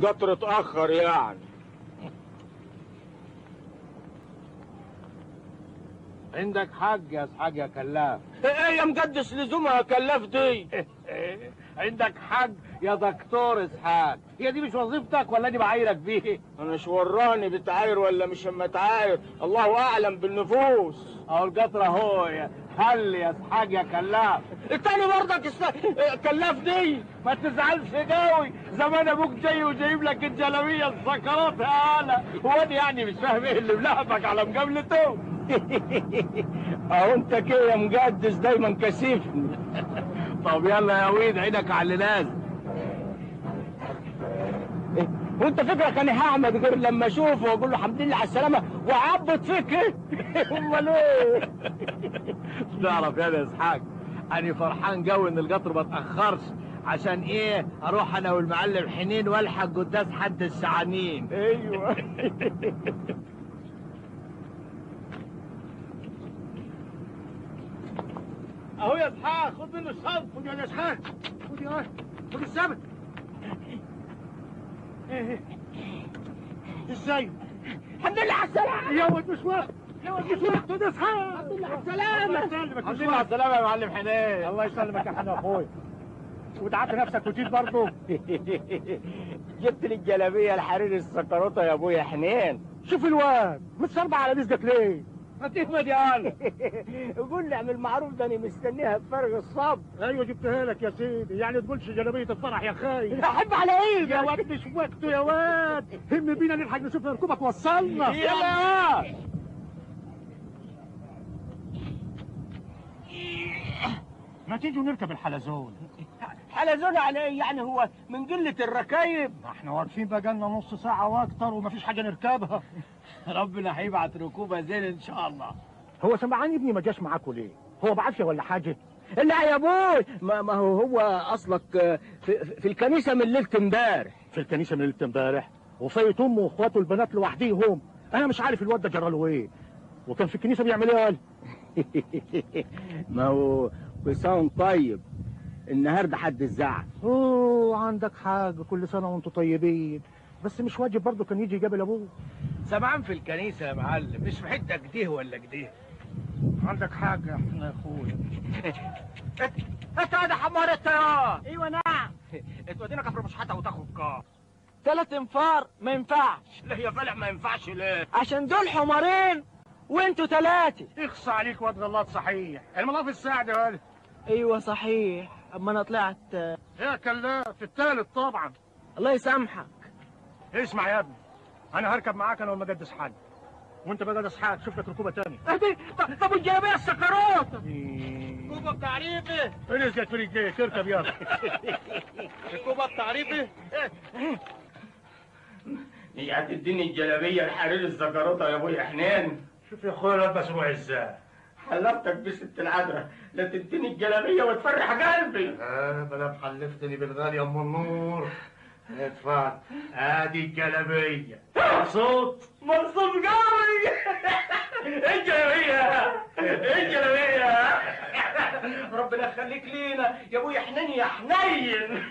القطر اتأخر يعني عندك حق يا اسحاق يا كلاف ايه يا مقدس لزومها كلاف دي عندك حق يا دكتور اسحاق هي دي مش وظيفتك ولا دي بعايرك بيه انا مش وراني بتعاير ولا مش اما تعاير الله اعلم بالنفوس اهو القطر اهو يا حل يا اسحاق يا كلاف التاني برضك است... كلاف دي ما تزعلش قوي زمان ابوك جاي وجايب لك الجلابيه السكرات يا هلا هو دي يعني مش فاهم ايه اللي ملعبك على مقابلته اهو انت كده يا مقدس دايما كسيفني طب يلا يا ويد عينك على اللي لازم إيه؟ وانت فكرك انا هعمل غير لما اشوفه واقول له الحمد لله على السلامه واعبط فيك ايه امال ايه تعرف يا اسحاق انا فرحان قوي ان القطر ما اتاخرش عشان ايه اروح انا والمعلم حنين والحق قداس حد الشعانين ايوه اهو يا اسحاق خد منه الصوت خد يا اسحاق خد يا خد السمك ازاي الحمد لله على السلامه يا ولد مش وقت يا ولد مش وقت خد اسحاق الحمد لله على السلامه الحمد لله على السلامه يا معلم حنين الله يسلمك يا حنين اخوي ودعت نفسك وجيت برضه جبت لي الجلابيه الحرير السكروته يا ابويا حنين شوف الواد متسربع على رزقك ليه ما تهمد يا قال قول لي اعمل معروف ده انا مستنيها بفارغ الصبر ايوه جبتها لك يا سيدي يعني تقولش جلابيه الفرح يا خاي احب على ايدك يا واد مش وقته يا واد هم بينا نلحق نشوف ركوبك وصلنا يلا يا واد. ما تيجوا نركب الحلزون حلزون على ايه يعني هو من قله الركايب ما احنا واقفين بقالنا نص ساعة واكتر ومفيش حاجة نركبها ربنا هيبعت ركوبة زين ان شاء الله هو سمعان ابني ما جاش معاكوا ليه؟ هو بعافية ولا حاجة؟ لا يا ابوي ما, ما هو هو اصلك آه، في, في الكنيسه من ليله امبارح في الكنيسة من ليلة امبارح وفايت امه واخواته البنات لوحديهم انا مش عارف الواد ده جرى له ايه وكان في الكنيسة بيعمل ايه قال؟ ما هو كل طيب النهارده حد الزعل اوه عندك حاجة كل سنة وانتم طيبين بس مش واجب برضه كان يجي يقابل ابوه سمعان في الكنيسة يا معلم مش في حتة كده ولا كده عندك حاجة يا اخويا انت هذا حمار الطيران ايوه نعم تودينا كفر مش حتى وتاخد كار ثلاث انفار ما ينفعش لا يا فلح ما ينفعش ليه عشان دول حمارين وانتوا ثلاثه اخصى عليك واد غلط صحيح الملاف الساعة ده قال ايوه صحيح اما انا طلعت يا كلاف التالت طبعا الله يسامحك اسمع يا ابني انا هركب معاك انا والمجدس حاج وانت بقى اسحاق شوف لك ركوبه تاني طب الجلابيه السكرات ركوبة بتعريفي رزقك في رجليك اركب يا ركوبة بتعريفي هي هتديني الجلابيه الحرير الزجروطه يا ابويا حنين شوف يا اخويا الواد مسروع ازاي حلفتك بست العذراء لا تديني الجلابيه وتفرح قلبي اه بلا محلفتني بالغالي يا ام النور ادفع ادي الجلابيه صوت مبسوط قوي الجلابيه الجلابيه ربنا يخليك لينا يا ابويا حنين يا حنين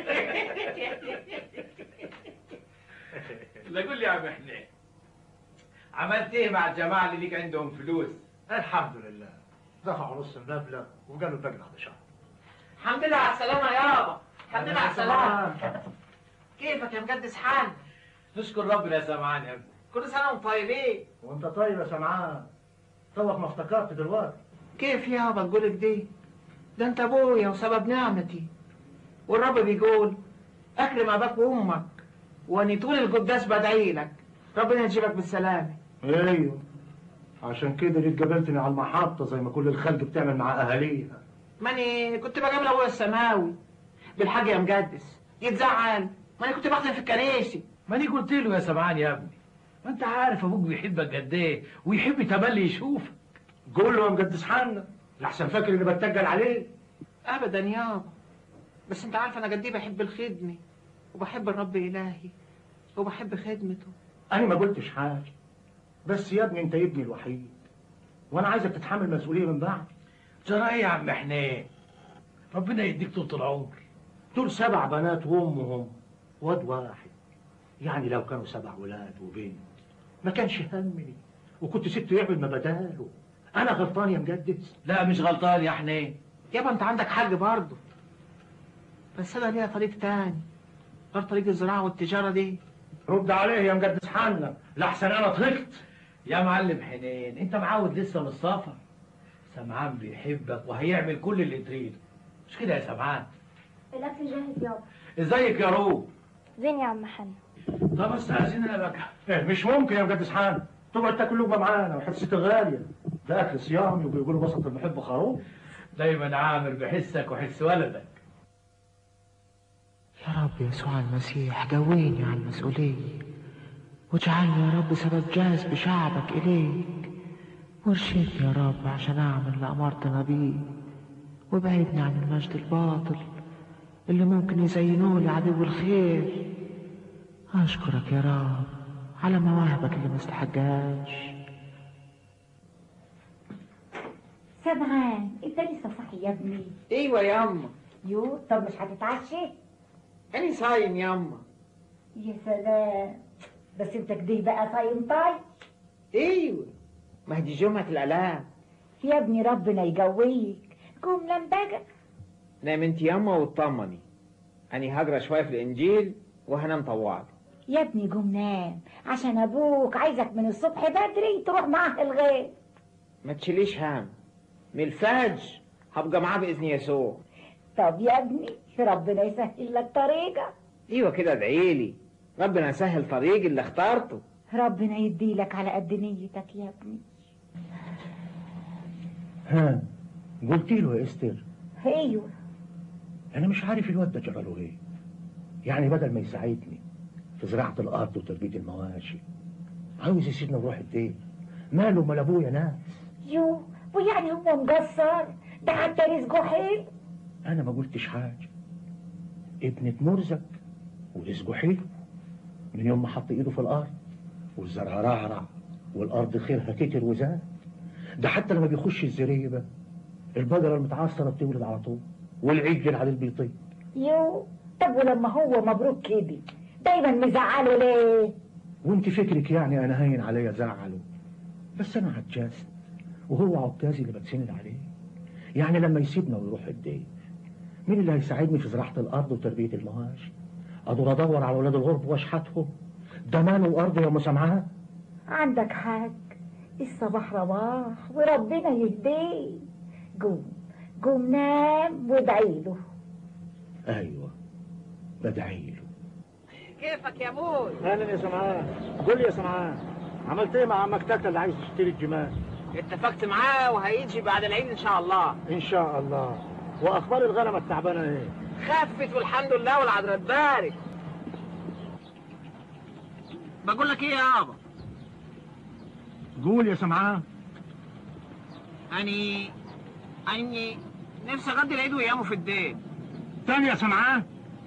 لا قول لي يا عم حنين عملت ايه مع الجماعة اللي ليك عندهم فلوس الحمد لله دفعوا نص المبلغ وقالوا الباقي بعد شهر الحمد لله على السلامة يابا الحمد لله على السلامة كيفك يا مقدس حال نشكر ربنا يا سمعان يا ابني كل سنة وانتم طيبين وانت طيب يا سمعان توك ما افتكرت دلوقتي كيف يابا تقول كده ده انت ابويا وسبب نعمتي والرب بيقول اكرم اباك وامك واني طول القداس بدعي لك ربنا يجيبك بالسلامة ايوه عشان كده ليك قابلتني على المحطة زي ما كل الخلق بتعمل مع اهاليها ماني كنت بقابل ابويا السماوي بالحاج يا مقدس يتزعل ماني كنت بخدم في الكنيسة ماني قلت له يا سمعان يا ابني ما انت عارف ابوك بيحبك قد ايه ويحب تملي يشوفك قول له يا مقدس حنا لحسن فاكر اني بتجل عليه ابدا يابا بس انت عارف انا قد ايه بحب الخدمة وبحب الرب الهي وبحب خدمته انا ما قلتش حاجة بس يا ابني انت ابني الوحيد وانا عايزك تتحمل مسؤولية من بعد جرى ايه يا عم حنين ربنا يديك طول العمر دول سبع بنات وامهم واد واحد يعني لو كانوا سبع ولاد وبنت ما كانش همني وكنت سبته يعمل ما بداله انا غلطان يا مجدس لا مش غلطان يا حنين يابا انت عندك حق برضه بس انا ليها طريق تاني غير طريق الزراعة والتجارة دي رد عليه يا مجدس حنا لحسن انا طلقت يا معلم حنين انت معود لسه من السفر سمعان بيحبك وهيعمل كل اللي تريده مش كده يا سمعان الاكل جاهز يابا ازيك يا روب زين يا عم حنا طب استاذن انا بقى إيه مش ممكن يا مجدس حنا تقعد تاكل لقمه معانا وحصتك غاليه ده اكل صيامي وبيقولوا وسط المحب خروف دايما عامر بحسك وحس ولدك يا رب يسوع المسيح قويني على المسؤولية واجعلني يا رب سبب جذب شعبك إليك وارشدني يا رب عشان أعمل اللي أمرتنا بيه وابعدني عن المجد الباطل اللي ممكن يزينوه لي عدو الخير أشكرك يا رب على مواهبك اللي ما استحقهاش سمعان انت لسه صاحي يا ابني ايوه يا اما يو طب مش هتتعشى انا صايم يا اما يا سلام بس انت كده بقى صايم طاي ايوه ما هي دي جمعة الالام يا ابني ربنا يقويك قوم نام بقى نام انت ياما واطمني اني هقرا شويه في الانجيل وهنام طوال يا ابني قوم نام عشان ابوك عايزك من الصبح بدري تروح معاه الغيط ما تشيليش هم من الفجر هبقى معاه باذن يسوع طب يا ابني ربنا يسهل لك طريقك ايوه كده ادعي لي ربنا يسهل طريقي اللي اخترته ربنا يديلك على قد نيتك يا ابني ها قلت له يا استر ايوه انا مش عارف الواد ده جرى له ايه يعني بدل ما يساعدني في زراعه الارض وتربيه المواشي عاوز يسيبنا نروح الدين ماله مال ابويا ناس يو ويعني هو مقصر ده حتى رزقه حلو انا ما قلتش حاجه ابنة مرزق ورزقه حلو من يوم ما حط ايده في الارض والزرع رعرع والارض خيرها كتر وزاد ده حتى لما بيخش الزريبه البقره المتعصره بتولد على طول والعجل على البيطين يو طب ولما هو مبروك كده دايما مزعله ليه وانت فكرك يعني انا هين عليا زعله بس انا عجزت وهو عكازي اللي بتسند عليه يعني لما يسيبنا ويروح الدين مين اللي هيساعدني في زراعة الأرض وتربية المواشي أدور أدور على أولاد الغرب وأشحتهم ده ماله الأرض يا أم سمعان عندك حق الصباح رواح وربنا يهديه قوم قوم نام وادعي له أيوة بدعي له كيفك يا ابوي أهلا يا سمعان قول لي يا سمعان عملت إيه مع عمك تاكا اللي عايز يشتري الجمال اتفقت معاه وهيجي بعد العيد ان شاء الله إن شاء الله وأخبار الغنم التعبانة إيه خفت والحمد لله والعذراء تبارك بقول لك ايه يا ابا قول يا سمعان اني اني نفسي اقضي العيد ويامه في الدين تاني يا سمعان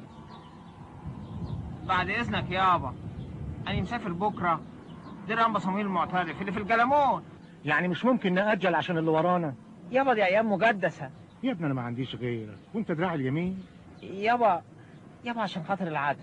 بعد اذنك يابا انا مسافر بكره دير انبا صمويل المعترف اللي في الجلمون يعني مش ممكن نأجل عشان اللي ورانا يابا دي ايام مقدسه يا ابني أنا ما عنديش غيرك وأنت دراع اليمين يابا يابا عشان خاطر العدل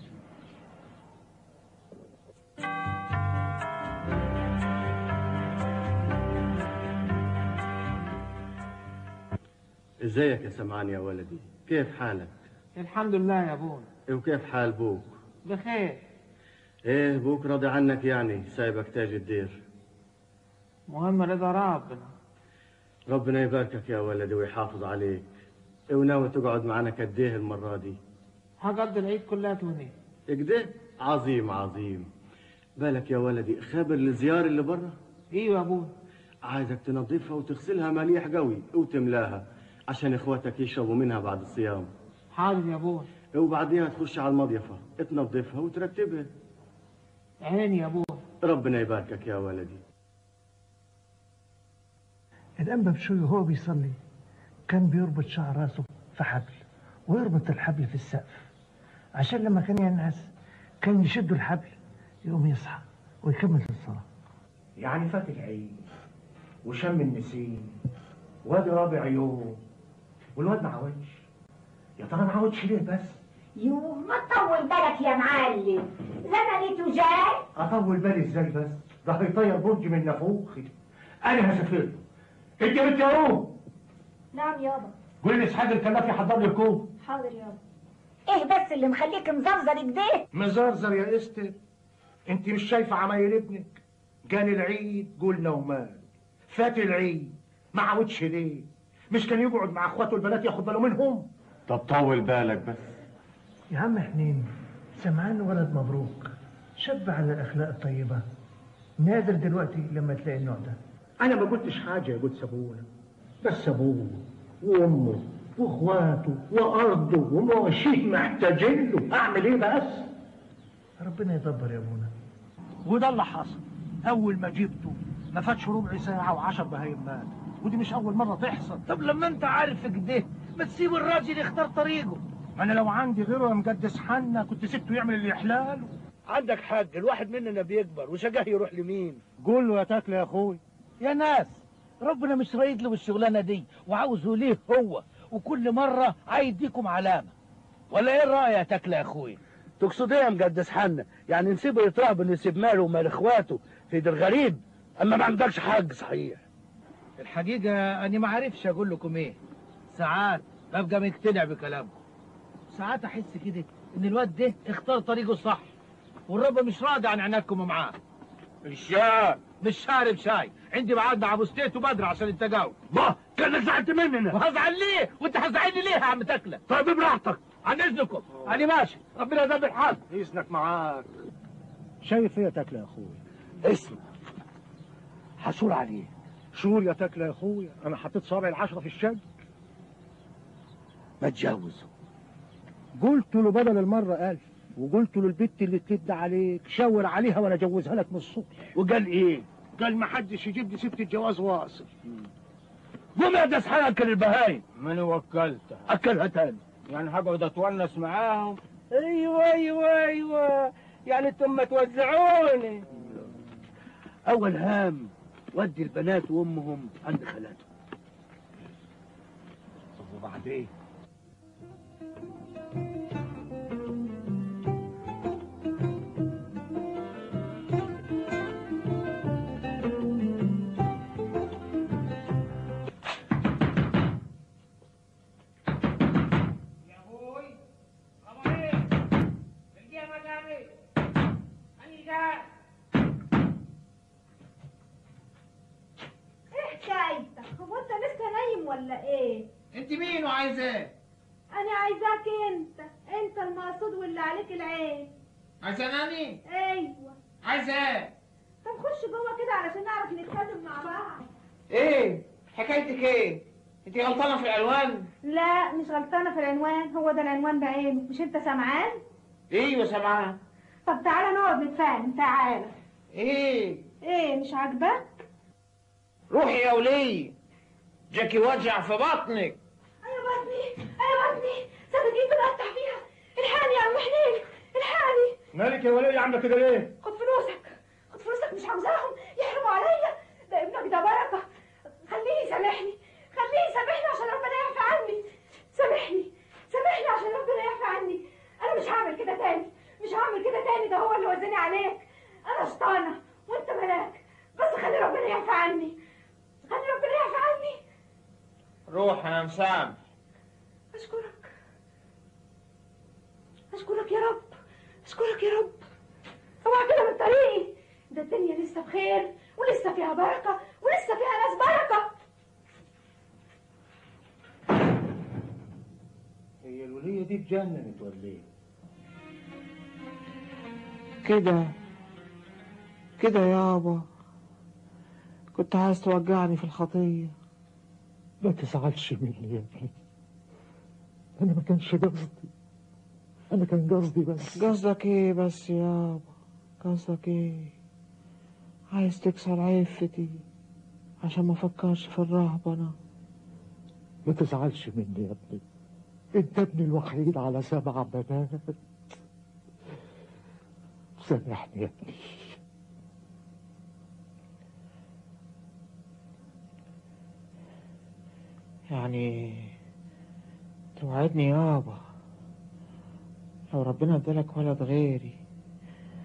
ازيك يا سمعان يا ولدي كيف حالك الحمد لله يا ابونا وكيف حال بوك بخير ايه بوك راضي عنك يعني سايبك تاج الدير مهم رضا ربنا ربنا يباركك يا ولدي ويحافظ عليك إيه وناوي تقعد معنا كديه المرة دي هقضي العيد كلها توني كده عظيم عظيم بالك يا ولدي خابر الزيار اللي برا ايوه يا ابونا عايزك تنظفها وتغسلها مليح قوي وتملاها عشان اخواتك يشربوا منها بعد الصيام حاضر يا ابونا وبعديها تخش على المضيفة تنظفها وترتبها عيني يا ابونا ربنا يباركك يا ولدي الأنبا بشوي وهو بيصلي كان بيربط شعر راسه في حبل ويربط الحبل في السقف عشان لما كان ينعس كان يشد الحبل يقوم يصحى ويكمل الصلاة يعني فات العيد وشم النسيم وادي رابع يوم والواد ما عودش يا ترى ما عودش ليه بس يو ما تطول بالك يا معلم زمنته جاي اطول بالي ازاي بس ده هيطير برج من نافوخي انا هسافر له انت بنت يا روم نعم يابا قول لي اسحاق الكلاف يحضر لي الكوب حاضر يابا ايه بس اللي مخليك مزرزر كده مزرزر يا استر انت مش شايفه عمايل ابنك جاني العيد قلنا ومال فات العيد ما عودش ليه مش كان يقعد مع اخواته البنات ياخد باله منهم طب طول بالك بس يا عم حنين سمعان ولد مبروك شاب على الأخلاق الطيبة نادر دلوقتي لما تلاقي النوع ده انا ما قلتش حاجه يا قدس ابونا بس ابوه وامه واخواته وارضه ومواشيه محتاجين له اعمل ايه بس ربنا يدبر يا ابونا وده اللي حصل اول ما جبته ما فاتش ربع ساعه وعشر بهايم مات ودي مش اول مره تحصل طب لما انت عارف كده ما تسيب الراجل يختار طريقه ما انا لو عندي غيره يا مقدس حنا كنت سبته يعمل اللي يحلاله عندك حق الواحد مننا بيكبر وشجاه يروح لمين قول له يا تاكل يا اخوي يا ناس ربنا مش رايد له بالشغلانه دي وعاوزه ليه هو وكل مره هيديكم علامه ولا ايه الراي يا تاكل يا اخوي تقصد ايه يا مقدس حنا يعني نسيبه يترهب نسيب ماله ومال اخواته في ايد الغريب اما ما عندكش حق صحيح الحقيقه انا ما عارفش اقول لكم ايه ساعات ببقى مقتنع بكلامكم ساعات احس كده ان الواد ده اختار طريقه الصح والرب مش راضي عن عنادكم معاه الشاي مش شارب شاي عندي ميعاد مع ابو ستيت وبدر عشان التجاوب ما كانك زعلت مننا وهزعل ليه وانت هتزعلني ليه يا عم تكله طيب براحتك عن اذنكم انا ماشي ربنا يدبر الحال اذنك معاك شايف ايه يا تاكل يا اخوي اسمع حصول عليه شور يا تاكل يا اخويا انا حطيت صابعي العشرة في الشج ما تجوزه قلت له بدل المرة ألف وقلت له البت اللي تلد عليك شاور عليها وانا اجوزها لك من الصبح وقال ايه قال ما حدش يجيب لي ست الجواز واصل قوم يا دس حنا اكل البهايم من وكلته اكلها تاني يعني هقعد اتونس معاهم ايوه ايوه ايوه يعني انتم ما توزعوني اول هام ودي البنات وامهم عند خالاتهم طب وبعدين ايه حكايتك هو انت لسه نايم ولا ايه انت مين وعايز ايه؟ انا عايزاك انت انت المقصود واللي عليك العين عايزاني؟ ايوه عايز ايه؟ طب خش جوه كده علشان نعرف نتكلم مع بعض ايه؟ حكايتك ايه؟ انت غلطانه في العنوان؟ لا مش غلطانه في العنوان هو ده العنوان بعينه مش انت سمعان ايوه سامعاها طب تعالى نقعد نتفاهم تعالى ايه؟ ايه مش عاجباك روحي يا ولي جاكي وجع في بطنك ايوه بطني ايوه بطني صدقين بتقطع فيها الحقني يا عم حنين الحقني مالك يا ولي عامله كده ليه؟ خد فلوسك خد فلوسك مش عاوزاهم يحرموا عليا ده ابنك ده بركه خليه يسامحني خليه يسامحني عشان ربنا يعفى عني سامحني سامحني عشان ربنا يعفى عني انا مش هعمل كده تاني مش هعمل كده تاني ده هو اللي وزني عليك انا شيطانه وانت ملاك بس خلي ربنا يعفى عني خلي ربنا يعفى عني روح انا مسامح أشكرك أشكرك يا رب أشكرك يا رب اوعى كده من طريقي ده الدنيا لسه بخير ولسه فيها بركة ولسه فيها ناس بركة هي الولية دي اتجننت ولا ايه؟ كده كده يابا كنت عايز توجعني في الخطية ما تزعلش مني يا ابني انا ما كانش قصدي انا كان قصدي بس قصدك ايه بس يابا قصدك ايه عايز تكسر عفتي عشان ما افكرش في الرهبنة ما تزعلش مني يا ابني انت ابني الوحيد على سبع بنات سامحني يا ابني يعني توعدني يابا لو ربنا ادالك ولد غيري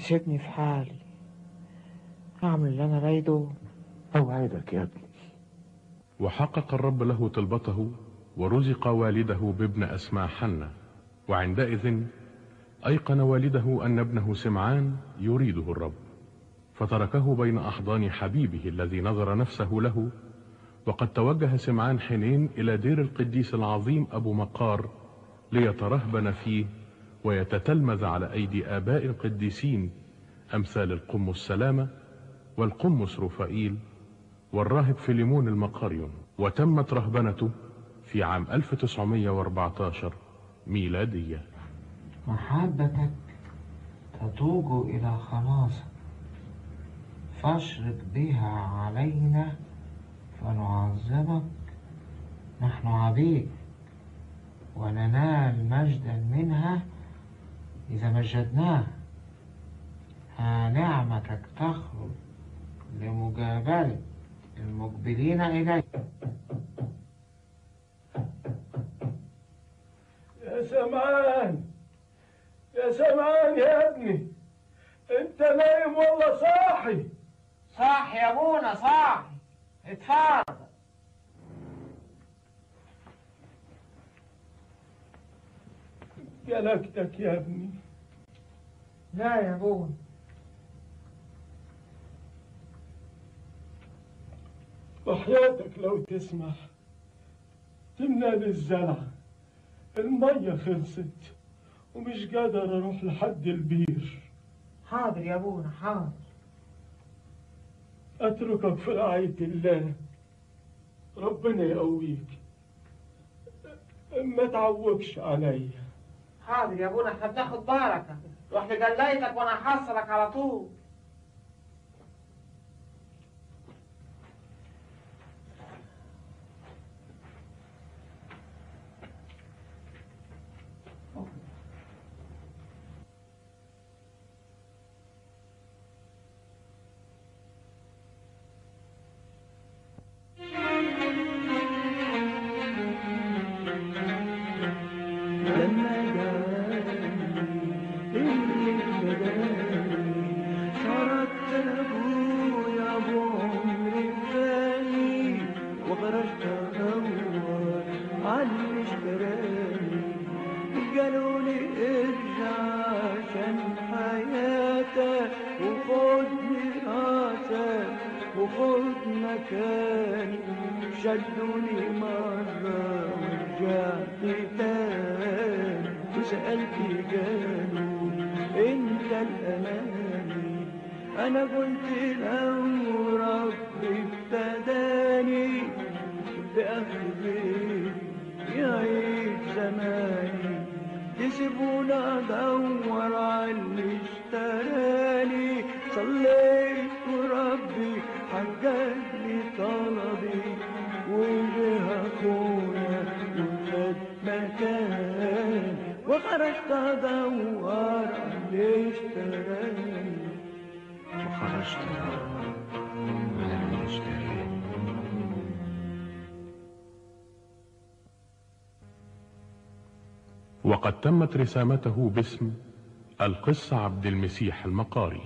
تسيبني في حالي اعمل اللي انا رايده أوعدك يا ابني وحقق الرب له طلبته ورزق والده بابن أسماء حنة وعندئذ أيقن والده أن ابنه سمعان يريده الرب فتركه بين أحضان حبيبه الذي نظر نفسه له وقد توجه سمعان حنين إلى دير القديس العظيم أبو مقار ليترهبن فيه ويتتلمذ على أيدي آباء القديسين أمثال القمص سلامة والقمص رفائيل والراهب فيليمون المقاريون وتمت رهبنته في عام 1914 ميلادية محبتك تتوج إلى خلاصك فاشرق بها علينا فنعظمك نحن عبيد وننال مجدا منها إذا مجدناه ها نعمتك تخرج لمجابلة المقبلين إليك يا سمعان يا سمعان يا ابني انت نايم ولا صاحي صاحي يا ابونا صاحي اتفضل جلكتك يا ابني لا يا ابونا وحياتك لو تسمح تمنى الزرع المية خلصت ومش قادر اروح لحد البير حاضر يا ابونا حاضر اتركك في رعاية الله ربنا يقويك ما تعوقش عليا حاضر يا ابونا احنا بناخد بركة روح لجليتك وانا هحصلك على طول لما جاني اللي بداني صارت ابويا ابو عمري الثاني وخرجت ادور على اللي اشتراني قالوا لي ارجع عشان حياتك وخد ميراثك وخد مكاني شدوني مرة ورجعت تاني وسألت قالوا انت الأماني أنا قلت لو ربي ابتداني بأخذي يعيد زماني تسيبونا ادور على اللي اشتراني صليت وربي حقق لي طلبي وجه اخويا وخد مكان وخرجت ادور على اللي اشتراني وخرجت على اللي اشتريت وقد تمت رسامته باسم القس عبد المسيح المقاري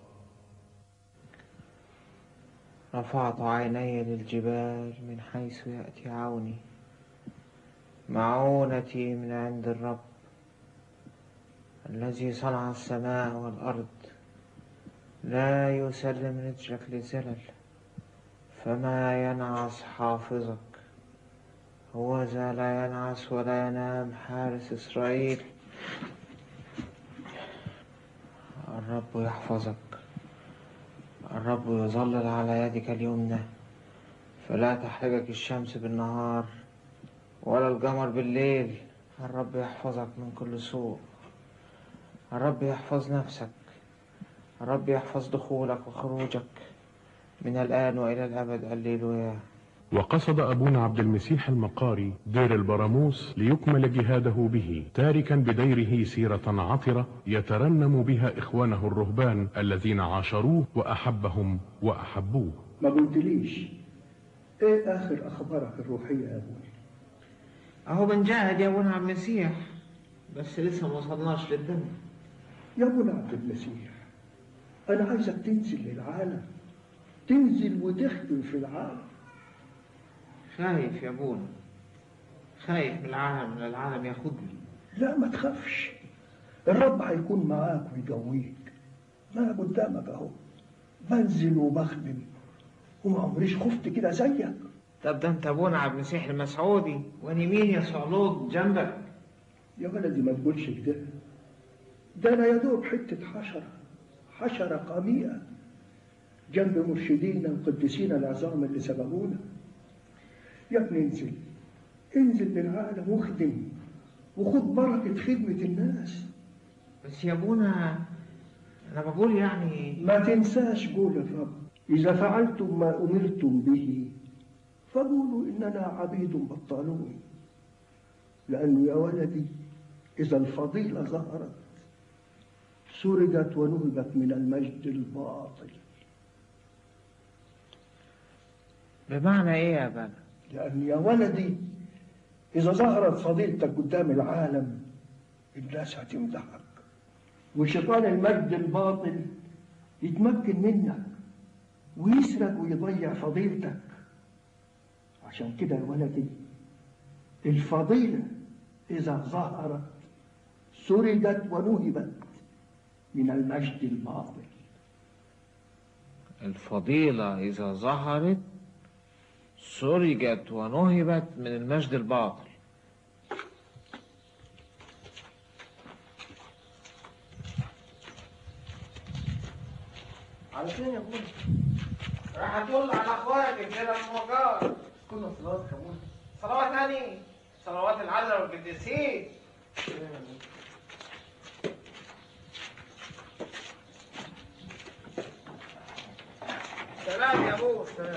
رفعت عيني للجبال من حيث يأتي عوني معونتي من عند الرب الذي صنع السماء والأرض لا يسلم رجلك للزلل فما ينعس حافظك هو ذا لا ينعس ولا ينام حارس إسرائيل الرب يحفظك الرب يظلل على يدك اليمنى فلا تحرجك الشمس بالنهار ولا القمر بالليل الرب يحفظك من كل سوء الرب يحفظ نفسك الرب يحفظ دخولك وخروجك من الآن وإلى الأبد هللويا وقصد أبونا عبد المسيح المقاري دير البراموس ليكمل جهاده به تاركا بديره سيرة عطرة يترنم بها إخوانه الرهبان الذين عاشروه وأحبهم وأحبوه ما قلتليش ايه اخر اخبارك الروحيه يا ابوي أهو بنجاهد يا أبونا عم مسيح بس لسه ما وصلناش للدنيا يا ابونا عبد المسيح أنا عايزك تنزل للعالم تنزل وتخدم في العالم خايف يا ابونا خايف من العالم من العالم ياخدني لا ما تخافش الرب هيكون معاك ويقويك ما أنا قدامك أهو بنزل وبخدم وما عمريش خفت كده زيك طب ده انت ابونا عبد المسيح المسعودي وانا مين يا صعلوك جنبك يا ولدي ما تقولش كده ده أنا يا دوب حتة حشرة حشرة قميئة جنب مرشدينا وقديسينا العظام اللي سبقونا يا ابني انزل انزل للعالم واخدم وخد بركة خدمة الناس بس يا ابونا انا بقول يعني ما تنساش قول الرب إذا فعلتم ما أمرتم به فقولوا إننا عبيد بطالون لأنه يا ولدي إذا الفضيلة ظهرت سرقت ونهبت من المجد الباطل بمعنى ايه يا بابا لأن يا ولدي إذا ظهرت فضيلتك قدام العالم الناس هتمدحك وشيطان المجد الباطل يتمكن منك ويسرق ويضيع فضيلتك عشان كده يا ولدي الفضيلة إذا ظهرت سرقت ونهبت من المجد الباطل الفضيلة إذا ظهرت سرجت ونهبت من المجد الباطل على فين يا ابونا؟ راح تقول على اخواتك كده الموجات كنا صلوات كمان صلوات تاني صلوات العذراء والقديسين سلام يا ابوه سلام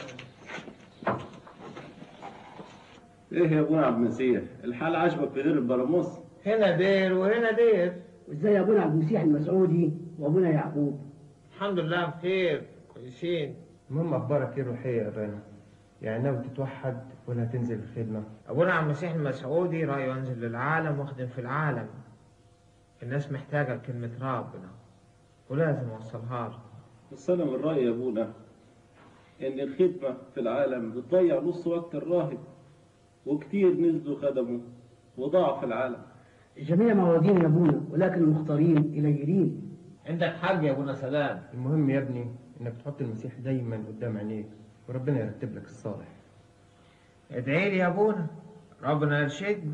ايه يا ابونا عبد المسيح الحال عجبك في دير البراموس هنا دير وهنا دير وازاي ابونا عبد المسيح المسعودي وابونا يعقوب الحمد لله بخير كويسين المهم اخبارك ايه الروحيه يا ابانا يعني ناوي تتوحد ولا هتنزل الخدمه ابونا عم المسيح المسعودي رايه انزل للعالم واخدم في العالم الناس محتاجه كلمه ربنا ولازم اوصلها لهم بس انا من رايي يا ابونا ان الخدمه في العالم بتضيع نص وقت الراهب وكتير نزلوا خدموا وضاعوا في العالم الجميع موادين يا ابونا ولكن المختارين قليلين عندك حق يا ابونا سلام المهم يا ابني انك تحط المسيح دايما قدام عينيك وربنا يرتب لك الصالح ادعي لي يا ابونا ربنا يرشدني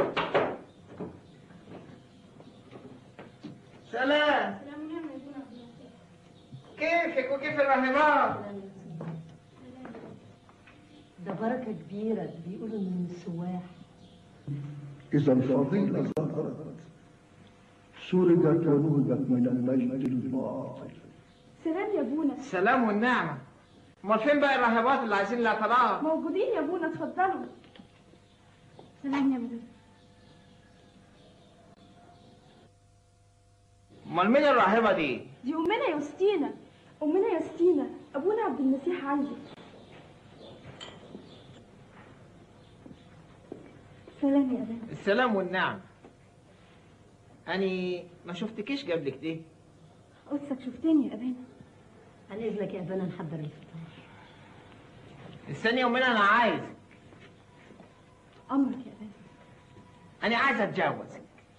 سلام كيفك وكيف الرهبات ده بركة كبيرة بيقولوا من السواح إذا الفضيلة ظهرت سرقت ونهبت من المجد الباطل سلام يا ابونا السلام والنعمة امال فين بقى الرهبات اللي عايزين الاعتراف موجودين يا ابونا اتفضلوا سلام يا ابونا امال مين الراهبة دي دي امنا يوستينا امنا يوستينا ابونا عبد المسيح عندي سلام يا ابونا السلام والنعمة أني ما شفتكيش قبل كده قدسك شفتني يا ابانا عن اذنك يا ابانا نحضر الفطار استني يومين أنا عايز امرك يا ابانا أنا عايز أتجوز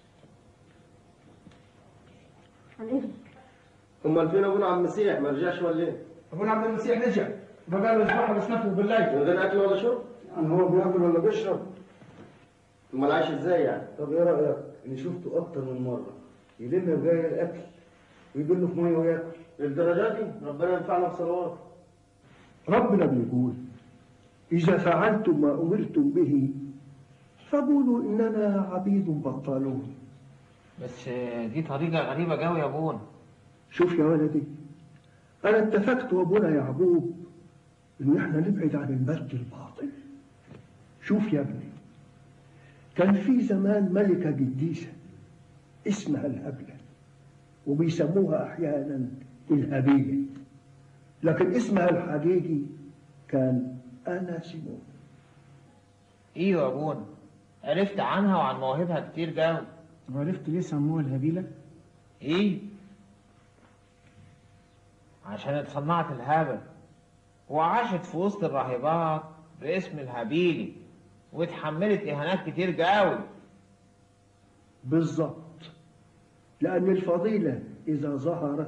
عن اذنك امال فين ابونا عبد المسيح ما رجعش ولا ايه؟ ابونا عبد المسيح رجع بقى له اسبوع بس نفسه بالليل من غير اكل ولا شرب؟ يعني هو بياكل ولا بيشرب امال عايش ازاي يعني؟ طب ايه رايك اني شفته اكتر من مره يلم بجاي الاكل ويجيب له في ميه وياكل للدرجه دي ربنا ينفعنا بصلوات ربنا بيقول إذا فعلتم ما أمرتم به فقولوا إننا عبيد بطالون بس دي طريقة غريبة قوي يا ابونا شوف يا ولدي أنا اتفقت وأبونا يعقوب إن إحنا نبعد عن المجد الباطل شوف يا ابني كان في زمان ملكة قديسة اسمها الهبلة وبيسموها أحيانا الهبية لكن اسمها الحقيقي كان أنا سيمون ايوه يا ابونا عرفت عنها وعن مواهبها كتير قوي وعرفت ليه سموها الهبيله؟ ايه عشان اتصنعت الهبل وعاشت في وسط الراهبات باسم الهبيلي واتحملت اهانات كتير قوي بالظبط لأن الفضيلة إذا ظهرت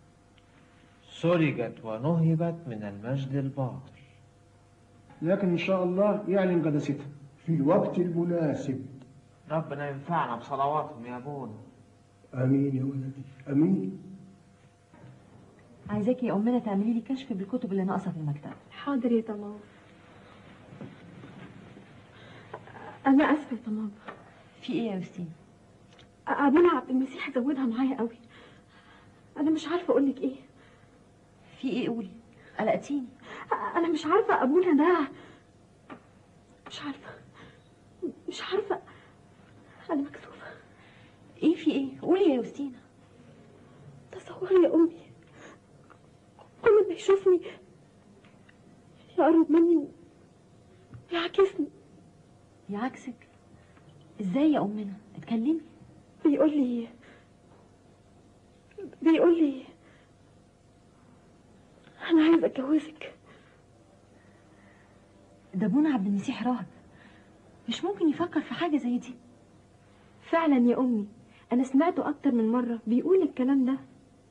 سرقت ونهبت من المجد الباطل لكن إن شاء الله يعلن قداستها في الوقت المناسب ربنا ينفعنا بصلواتهم يا ابونا آمين يا ولدي آمين عايزاكي يا امنا تعملي لي كشف بالكتب اللي ناقصه في المكتبه حاضر يا تمام انا اسفه يا تمام في ايه يا يوستين ابونا عبد المسيح زودها معايا قوي انا مش عارفه اقول لك ايه في ايه قولي قلقتيني انا مش عارفه ابونا ده مش عارفه مش عارفه انا مكسوفه ايه في ايه قولي يا يوستينا تصوري يا امي كل ما يشوفني يقرب مني يعكسني يعكسك ازاي يا امنا اتكلمي بيقول لي بيقول لي انا عايز اتجوزك ده ابونا عبد المسيح راهب مش ممكن يفكر في حاجه زي دي فعلا يا امي انا سمعته اكتر من مره بيقول الكلام ده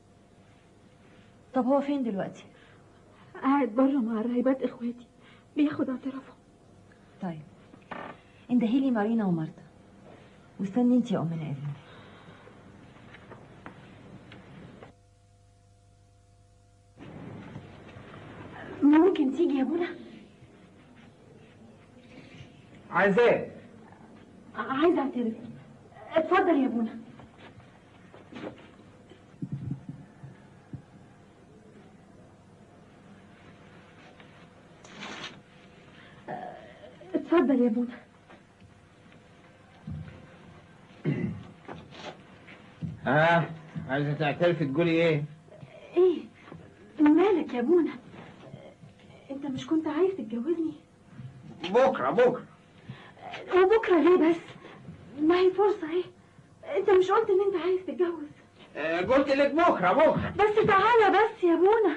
طب هو فين دلوقتي قاعد بره مع الراهبات اخواتي بياخد اعترافهم طيب اندهيلي مارينا ومارتا واستني انت يا امنا ابني ممكن تيجي يا ابونا عايزاه عايزه اعترف اتفضل يا ابونا اتفضل يا ابونا ها عايزه تعترفي تقولي ايه ايه مالك يا ابونا انت مش كنت عايز تتجوزني بكره بكره وبكره ليه بس ما هي فرصه اهي انت مش قلت ان انت عايز تتجوز آه، قلت لك بكره بكره بس تعالى بس يا ابونا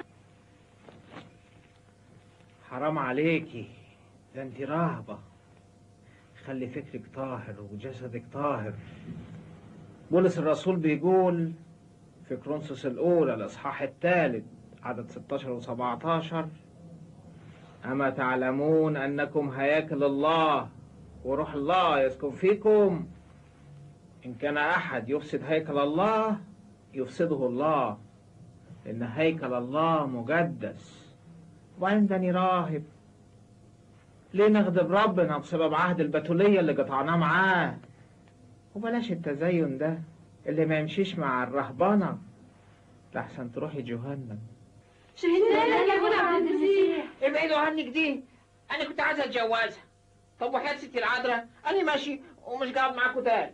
حرام عليكي ده انت راهبة خلي فكرك طاهر وجسدك طاهر بولس الرسول بيقول في كرونسوس الأولى الإصحاح الثالث عدد 16 و 17 أما تعلمون أنكم هياكل الله وروح الله يسكن فيكم إن كان أحد يفسد هيكل الله يفسده الله إن هيكل الله مقدس وبعدين تاني راهب ليه نغضب ربنا بسبب عهد البتولية اللي قطعناه معاه وبلاش التزين ده اللي ما يمشيش مع الرهبنة لحسن تروحي جهنم شهدنا لك يا ابونا عبد المسيح ابعدوا عنك دي انا كنت عايز اتجوزها طب وحياة ستي العذراء انا ماشي ومش قاعد معاكوا تاني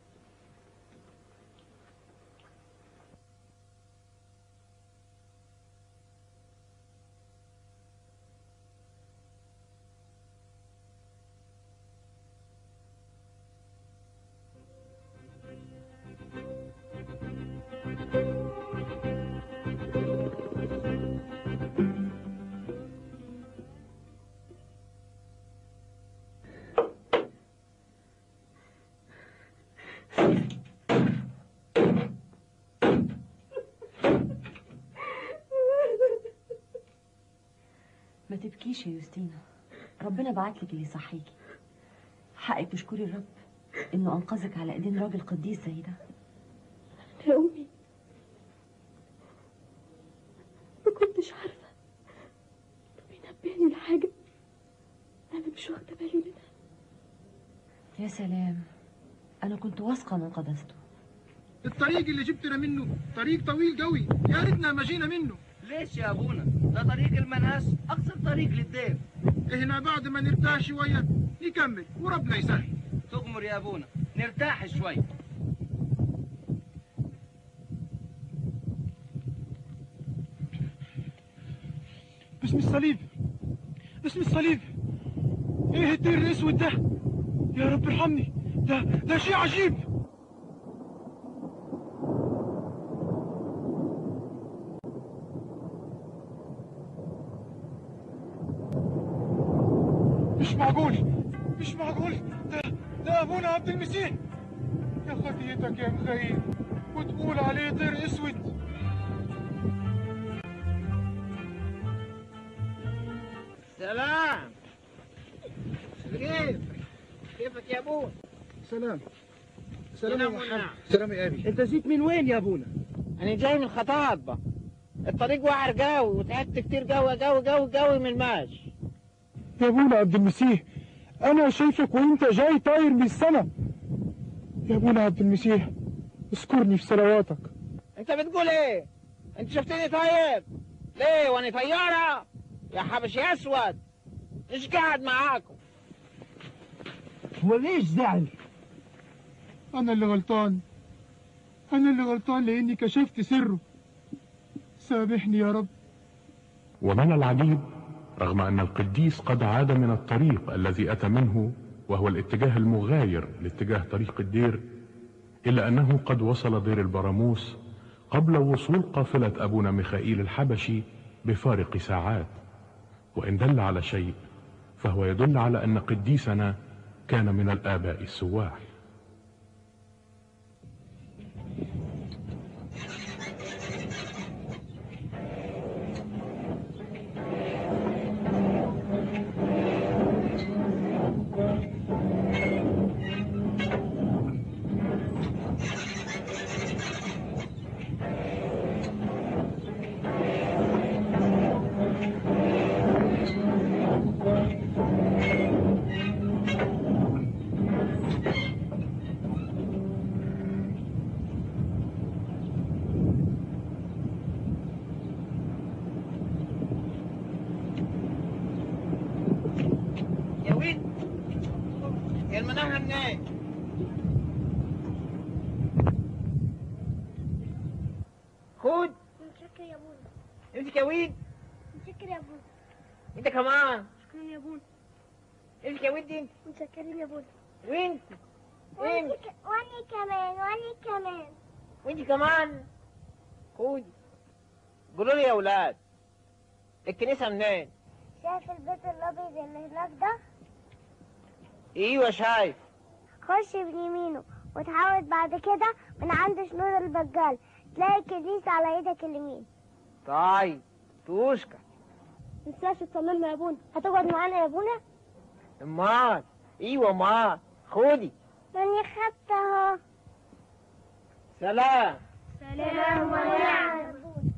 ما تبكيش يا يوستينا ربنا بعتلك اللي يصحيكي حقك تشكري الرب انه انقذك على ايدين راجل قديس زي ده يا امي ما كنتش عارفه بينبهني لحاجه انا مش واخده بالي منها يا سلام انا كنت واثقه من قداسته الطريق اللي جبتنا منه طريق طويل قوي يا ريتنا ما جينا منه ليش يا ابونا ده طريق المناس اقصر طريق للدير هنا بعد ما نرتاح شويه نكمل وربنا يسهل تؤمر يا ابونا نرتاح شوي باسم الصليب باسم الصليب ايه الدير الاسود ده يا رب ارحمني ده ده شيء عجيب معقول مش معقول ده ده ابونا عبد المسيح يا خطيتك يا مخيل وتقول عليه طير اسود سلام كيف كيفك يا ابونا سلام سلام يا محمد. سلام يا ابي انت جيت من وين يا ابونا انا جاي من خطاطبة الطريق وعر قوي وتعبت كتير قوي قوي قوي قوي من الماشي يا ابونا عبد المسيح انا شايفك وانت جاي طاير من السما يا ابونا عبد المسيح اذكرني في صلواتك انت بتقول ايه انت شفتني طيب ليه وانا طيارة يا حبشي اسود مش قاعد معاكم هو ليش زعل انا اللي غلطان انا اللي غلطان لاني كشفت سره سامحني يا رب ومن العجيب رغم أن القديس قد عاد من الطريق الذي أتى منه وهو الاتجاه المغاير لاتجاه طريق الدير إلا أنه قد وصل دير البراموس قبل وصول قافلة أبونا ميخائيل الحبشي بفارق ساعات وإن دل على شيء فهو يدل على أن قديسنا كان من الآباء السواح يا وين يا المناهة منين خد متشكر يا ابونا امسك يا وين متشكر يا ابونا انت كمان شكرا يا ابونا امسك يا وين انت متشكرين يا ابونا وين واني ك- واني كمان واني كمان وانت كمان خد قولوا لي يا اولاد الكنيسة منين شايف البيت الابيض اللي هناك ده ايوه شايف خش باليمينه وتحاول بعد كده من عند شنور البجال تلاقي الكنيسة على ايدك اليمين طيب توشكا متنساش تصممنا يا ابونا هتقعد معانا يا ابونا امال ايوه امال خدي ماني خدت اهو سلام سلام ونعم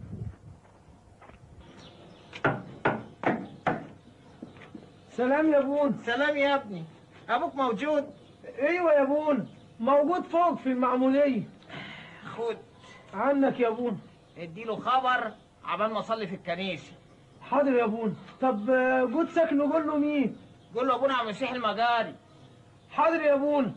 سلام يا بون سلام يا ابني ابوك موجود ايوه يا بون موجود فوق في المعمودية خد عنك يا بون اديله خبر عبال ما اصلي في الكنيسة حاضر يا بون طب آه، جودسك نقول له مين قول له ابونا عم مسيح المجاري حاضر يا بون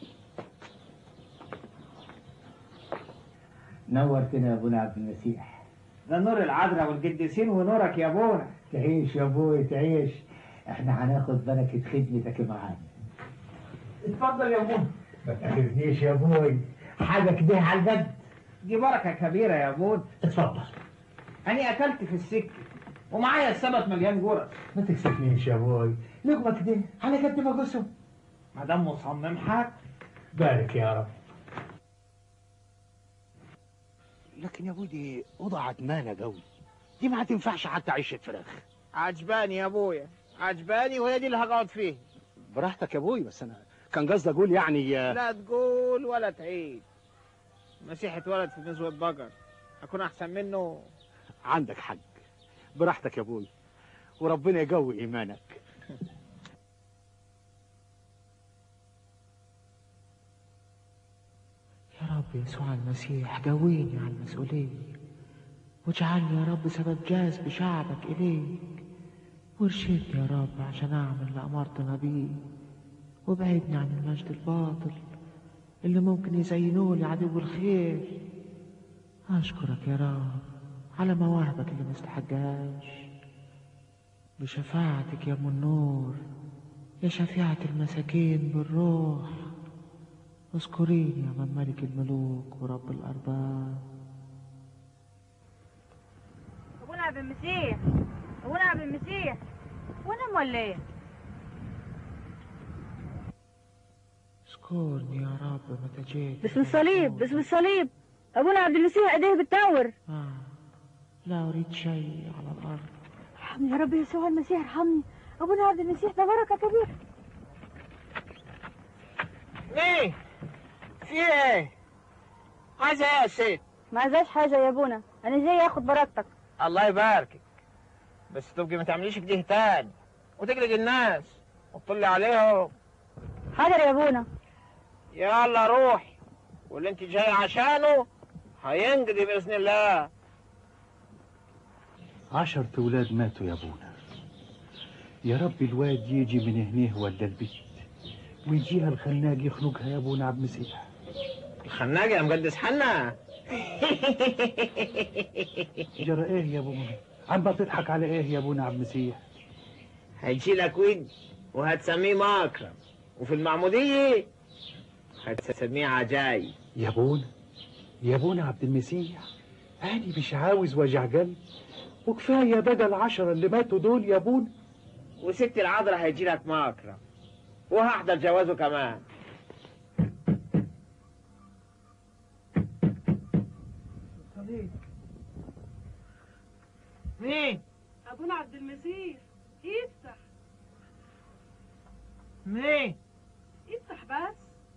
نورتنا يا ابونا عبد المسيح ده نور العذراء والقديسين ونورك يا ابونا تعيش يا ابوي تعيش احنا هناخد بركة خدمتك معانا اتفضل يا بون ما تاخذنيش يا ابوي حاجة كده على البد دي بركة كبيرة يا ابونا اتفضل أنا أكلت في السكة ومعايا السمك مليان جرس ما تكسفنيش يا ابوي لقمة كده على قد ما قسم ما دام مصمم حاج بارك يا رب لكن يا ابوي اوضه عتمانه قوي دي ما هتنفعش حتى عيشه فراخ عجباني يا ابويا عجباني وهي دي اللي هقعد فيه براحتك يا ابوي بس انا كان قصدي اقول يعني آه، لا تقول ولا تعيد مسيح اتولد في نزوة بقر أكون أحسن منه عندك حق براحتك يا ابوي وربنا يقوي ايمانك يا رب يسوع المسيح قويني على المسؤولية واجعلني يا رب سبب جذب شعبك إليك وارشدني يا رب عشان أعمل اللي أمرتنا بيه وابعدني عن المجد الباطل اللي ممكن يزينوه لي عدو الخير أشكرك يا رب على مواهبك اللي مستحقهاش بشفاعتك يا أم النور يا شفيعة المساكين بالروح اذكريني يا من ملك الملوك ورب الأرباب ابونا عبد المسيح ابونا عبد المسيح وانا ولا ايه اذكرني يا رب متى جيت باسم الصليب باسم الصليب ابونا عبد المسيح ايديه بتنور آه. لا اريد شيء على الارض ارحمني يا رب يسوع المسيح ارحمني ابونا عبد المسيح ده بركه كبيره مين في ايه عايزه ايه يا ست ما عايزاش حاجه يا ابونا انا جاي اخد بركتك الله يباركك بس تبقي ما تعمليش كده تاني وتقلق الناس وتطلي عليهم حاضر يا ابونا يلا روحي واللي انت جاي عشانه هينقضي باذن الله عشرة ولاد ماتوا يا ابونا يا رب الواد يجي من هنيه ولا البيت ويجيها الخناق يخنقها يا ابونا عبد المسيح الخناق يا مقدس حنا جرى ايه يا ابونا عم بتضحك على ايه يا ابونا عبد المسيح هيجي لك ود وهتسميه مكرم وفي المعمودية هتسميه عجايب يا ابونا يا ابونا عبد المسيح انا مش عاوز وجع قلب وكفايه بقى العشرة اللي ماتوا دول يا ابونا وست العذراء هيجي لك مكرم وهحضر جوازه كمان مين؟ ابونا عبد المسيح افتح مين؟ افتح بس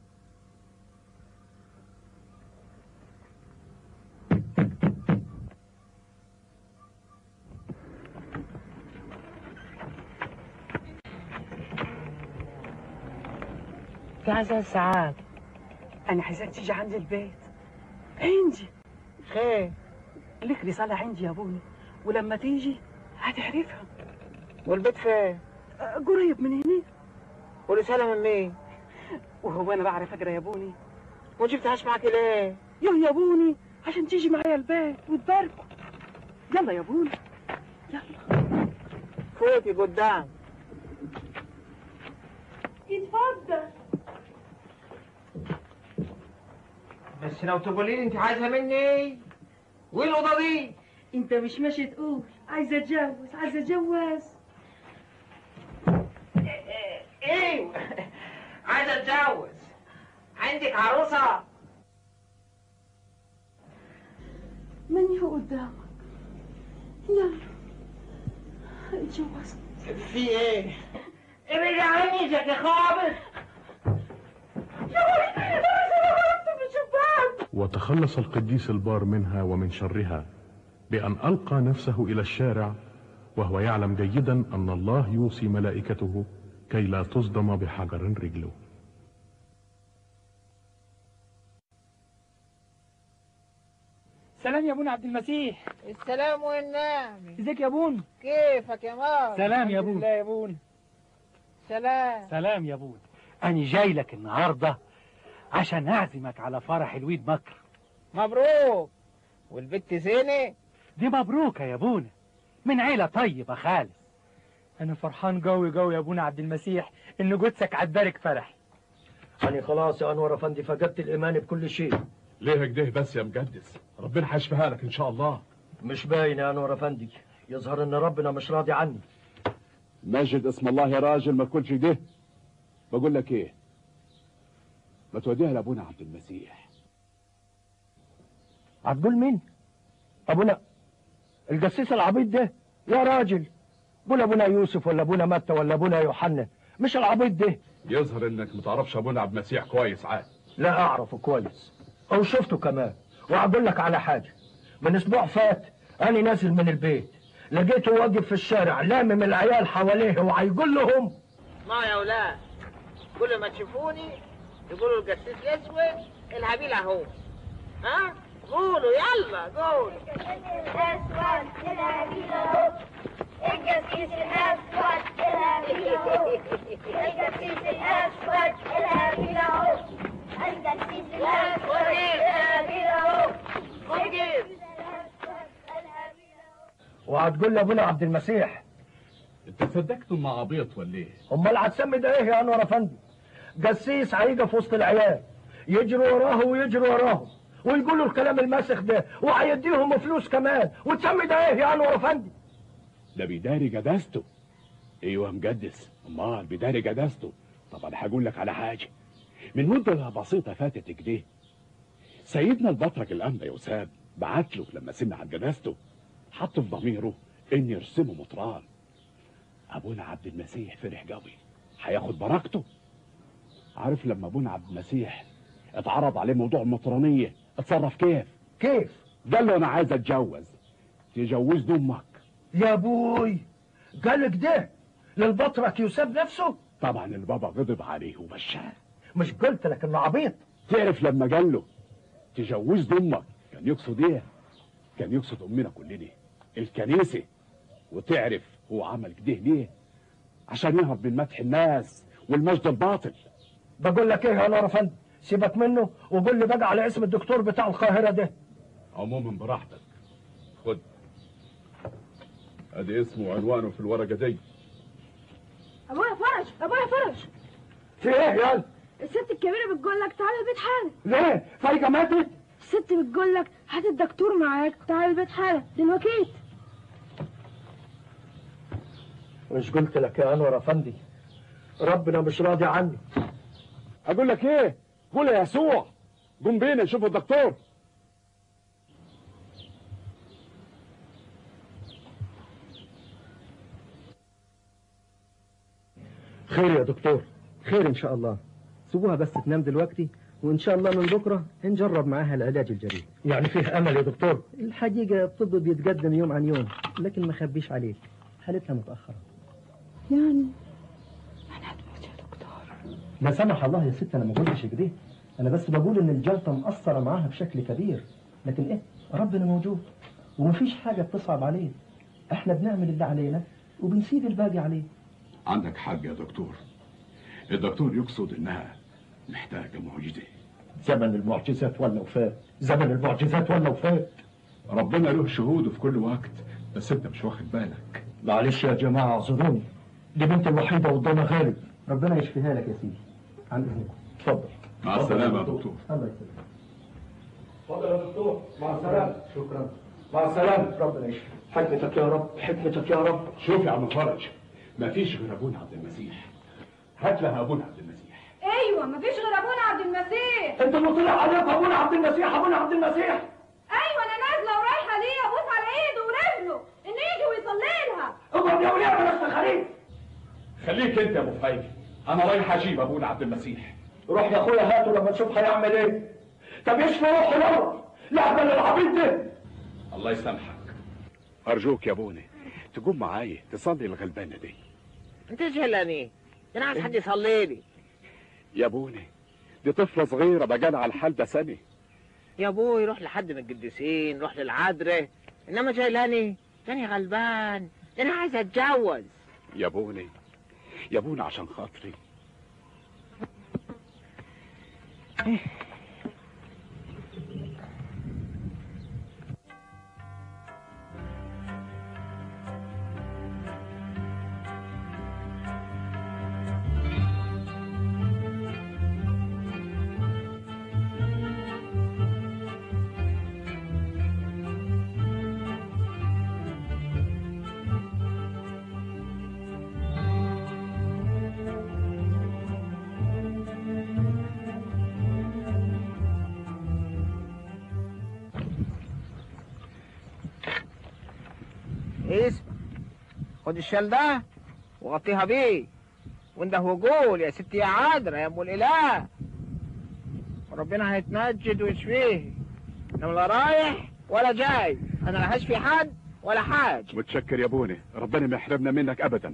في عايزة ساعات انا عايزاك تيجي عندي البيت عندي خير لك رسالة عندي يا ابونا ولما تيجي هتعرفها والبيت فين؟ أه، قريب من هنا ورسالة من مين؟ وهو انا بعرف اقرا يا ابوني ما جبتهاش معاك ليه؟ يلا يا ابوني عشان تيجي معايا البيت وتباركوا يلا يا ابوني فوتي قدام اتفضل بس لو تقولي لي انت عايزها مني وين الاوضه دي؟ انت مش ماشي تقول عايزه اتجوز عايزه اتجوز ايوه عايزه اتجوز عندك عروسه من هو قدامك يلا اتجوزت في ايه؟ ابعد عني يا خابط وتخلص القديس البار منها ومن شرها بأن ألقى نفسه إلى الشارع وهو يعلم جيدا أن الله يوصي ملائكته كي لا تصدم بحجر رجله سلام يا ابونا عبد المسيح السلام والنعم ازيك يا ابونا كيفك يا مار سلام يا الحمد ابونا لله يا ابونا سلام سلام يا ابونا أنا جاي لك النهاردة عشان أعزمك على فرح الويد مكر مبروك والبت زينة دي مبروكة يا ابونا من عيلة طيبة خالص انا فرحان قوي قوي يا ابونا عبد المسيح ان جثتك عتبارك فرحي أنا خلاص يا أنور أفندي فقدت الإيمان بكل شيء ليه كده بس يا مقدس ربنا هيشفيها لك إن شاء الله مش باين يا أنور أفندي يظهر إن ربنا مش راضي عني مجد اسم الله يا راجل ما تكونش ده بقول لك ايه ما توديها لابونا عبد المسيح هتقول مين؟ أبونا الجسيس العبيط ده يا راجل قول أبونا يوسف ولا أبونا متى ولا أبونا يوحنا مش العبيط ده يظهر انك متعرفش ابونا عبد المسيح كويس عاد لا أعرفه كويس أو شفته كمان وأقول لك على حاجة من أسبوع فات أنا نازل من البيت لقيته واقف في الشارع لامم العيال حواليه وهيقول لهم ما يا اولاد كل ما تشوفوني يقولوا القسيس الاسود الهبيل اهو ها قولوا يلا قولوا الأسود الهبيل أهو الجسيس الأسود الهبيل أهو الجسيس الأسود الهبيل أهو الجسيس الأسود الهبيل أهو وهتقول لأبونا عبد المسيح انت صدقت انه عبيط ولا ايه؟ امال هتسمي ده ايه يا انور افندي جسيس هيجي في وسط العيال يجروا وراه ويجروا وراه ويقولوا الكلام الماسخ ده وهيديهم فلوس كمان وتسمي ده ايه يا انور افندي ده بيداري جداسته ايوه مقدس امال بيداري جداسته طب انا هقول لك على حاجه من مدة بسيطة فاتت كده سيدنا البطرك الأنبا يوساب بعت له لما سمع عن جنازته حط في ضميره إن يرسمه مطران أبونا عبد المسيح فرح قوي هياخد بركته عارف لما أبونا عبد المسيح اتعرض عليه موضوع المطرانية اتصرف كيف؟ كيف؟ قال له أنا عايز أتجوز تجوز أمك يا ابوي قالك ده للبطرك يوسف نفسه طبعا البابا غضب عليه ومشاه مش قلت لك انه عبيط تعرف لما قال له تجوز امك كان يقصد ايه كان يقصد امنا كلنا الكنيسه وتعرف هو عمل كده ليه عشان يهرب من مدح الناس والمجد الباطل بقول لك ايه يا نور افندي سيبك منه وقول لي بقى على اسم الدكتور بتاع القاهره ده عموما براحتك خد ادي اسمه وعنوانه في الورقه دي ابويا فرج ابويا فرج في ايه يا الست الكبيره بتقول لك تعالى البيت حالا ليه فايقه ماتت الست بتقول لك هات الدكتور معاك تعالى البيت حالا دلوقتي مش قلت لك يا انور افندي ربنا مش راضي عني اقول لك ايه قول يا يسوع قوم بينا نشوف الدكتور خير يا دكتور خير ان شاء الله سيبوها بس تنام دلوقتي وان شاء الله من بكره نجرب معاها العلاج الجديد يعني فيه امل يا دكتور الحقيقه الطب بيتقدم يوم عن يوم لكن ما خبيش عليك حالتها متاخره يعني لا سمح الله يا ست انا ما قلتش كده انا بس بقول ان الجلطه مأثره معاها بشكل كبير لكن ايه ربنا موجود ومفيش حاجه بتصعب عليه احنا بنعمل اللي علينا وبنسيب الباقي عليه عندك حق يا دكتور الدكتور يقصد انها محتاجه معجزه زمن المعجزات ولا وفات زمن المعجزات ولا وفات ربنا له شهوده في كل وقت بس انت مش واخد بالك معلش يا جماعه اعذروني دي بنتي الوحيده قدامها غالب ربنا يشفيها لك يا سيدي عن اذنكم اتفضل مع السلامه يا دكتور الله يسلمك اتفضل يا دكتور مع السلامه شكرا مع السلامه ربنا يشفي حكمتك يا رب حكمتك يا رب شوف يا عم فرج مفيش غير ابونا عبد المسيح هات لها ابونا عبد المسيح ايوه مفيش غير ابونا عبد المسيح انت اللي طلع عليك ابونا عبد المسيح ابونا عبد المسيح ايوه انا نازله ورايحه ليه ابوس على ايده ورجله انه يجي ويصلي لها اقعد يا وليه يا بس خليل خليك انت يا ابو فايد انا رايح اجيب ابونا عبد المسيح روح يا اخويا هاته لما نشوف هيعمل ايه طب يشفي روحه مره لعبه للعبيط ده الله يسامحك ارجوك يا ابونا تقوم معايا تصلي الغلبانه دي انت زعلاني انا عايز حد يصلي لي يا ابونا دي طفله صغيره بقالها على الحال ده سنه يا ابوي روح لحد من القديسين روح للعذراء انما جايلاني تاني غلبان انا عايز اتجوز يا ابونا يا ابونا عشان خاطري اسم خد الشال ده وغطيها بيه وانده وقول يا ستي يا عذرا يا ام الاله وربنا هيتمجد ويشفيه انما لا رايح ولا جاي انا لا هشفي حد ولا حاجه متشكر يا ابونا ربنا ما يحرمنا منك ابدا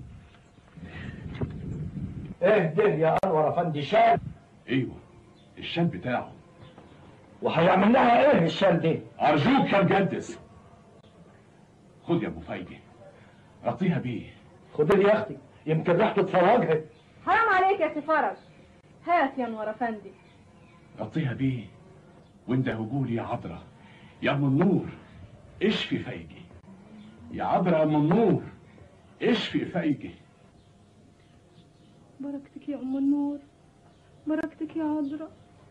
ايه ده يا انور افندي شال ايوه الشال بتاعه وهيعمل لها ايه الشال ده ارجوك يا مقدس خد يا ابو فايده غطيها بيه خد لي يا اختي يمكن ريحته تفرجها حرام عليك يا سي فرج هات يا انور افندي غطيها بيه وانت هقول يا عذرا يا ام النور اشفي فايجي يا عذرا يا ام النور اشفي فايجي بركتك يا ام النور بركتك يا عذراء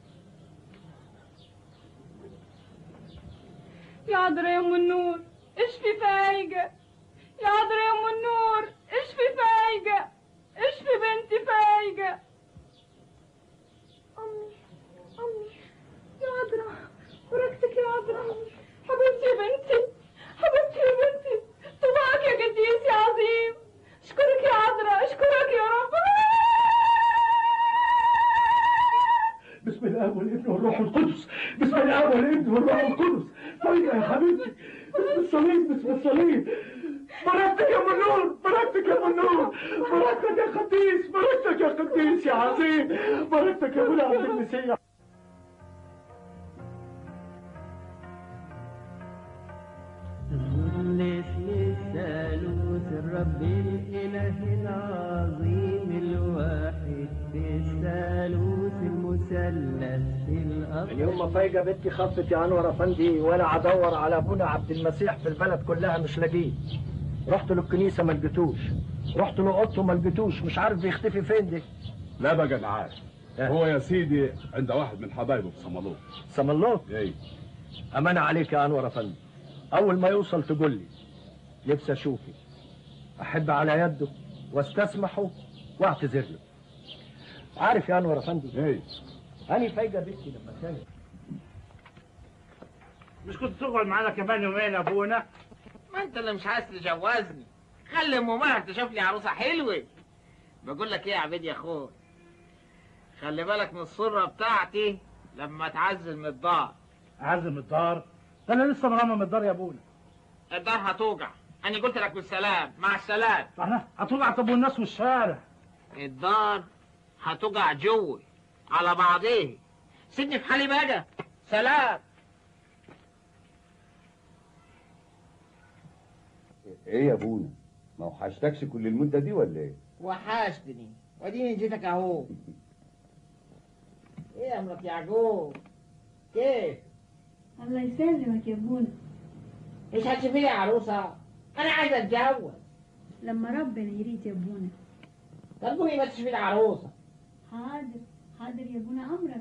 يا عذراء يا ام النور اشفي فايجة يا عذراء يا ام النور اشفي فايجة اشفي بنتي فايجة بركتك يا عذراء حبيبتي يا بنتي حبيبتي يا بنتي طبعك يا قديس يا عظيم اشكرك يا عذراء اشكرك يا رب بسم الله والابن والروح القدس بسم الله والابن والروح القدس طيب يا حبيبتي بسم الصليب بسم الصليب بركتك يا منور بركتك يا منور بركتك يا قديس بركتك يا قديس يا عظيم بركتك يا ابن عبد المسيح مثل الثالوث الرب الإله العظيم الواحد في الثالوث المثلث الأطهر اليوم ما فايقه بنتي خفت يا انور افندي وانا ادور على ابونا عبد المسيح في البلد كلها مش لاقيه رحت له الكنيسه ما لقيتوش رحت له اوضته ما لقيتوش مش عارف بيختفي فين دي لا بقى انا عارف هو يا سيدي عند واحد من حبايبه في صمالوط صمالوط ايه امانه عليك يا انور افندي اول ما يوصل تقول لي نفسي اشوفه احب على يده واستسمحه واعتذر له عارف يا انور افندي ايه انا فايقه بنتي لما كانت مش كنت تقعد معانا كمان يومين يا ابونا ما انت اللي مش عايز تجوزني خلي ام ماهر تشوف لي عروسه حلوه بقول لك ايه يا عبيد يا اخوي خلي بالك من السره بتاعتي لما تعزل من الدار عزم الدار ده انا لسه مرمم الدار يا ابونا الدار هتوجع انا قلت لك بالسلام مع السلام احنا هتوجع طب والناس والشارع الدار هتوجع جوه على بعضيه سيبني في حالي بقى سلام ايه يا ابونا ما وحشتكش كل المدة دي ولا ايه وحشتني واديني جيتك اهو ايه يا مرات يعقوب كيف الله يسلمك يا ابونا مش هتشوفي لي عروسه انا عايز اتجوز لما ربنا يريد يا ابونا طلبوني بس تشوفي لي عروسه حاضر حاضر يا ابونا امرك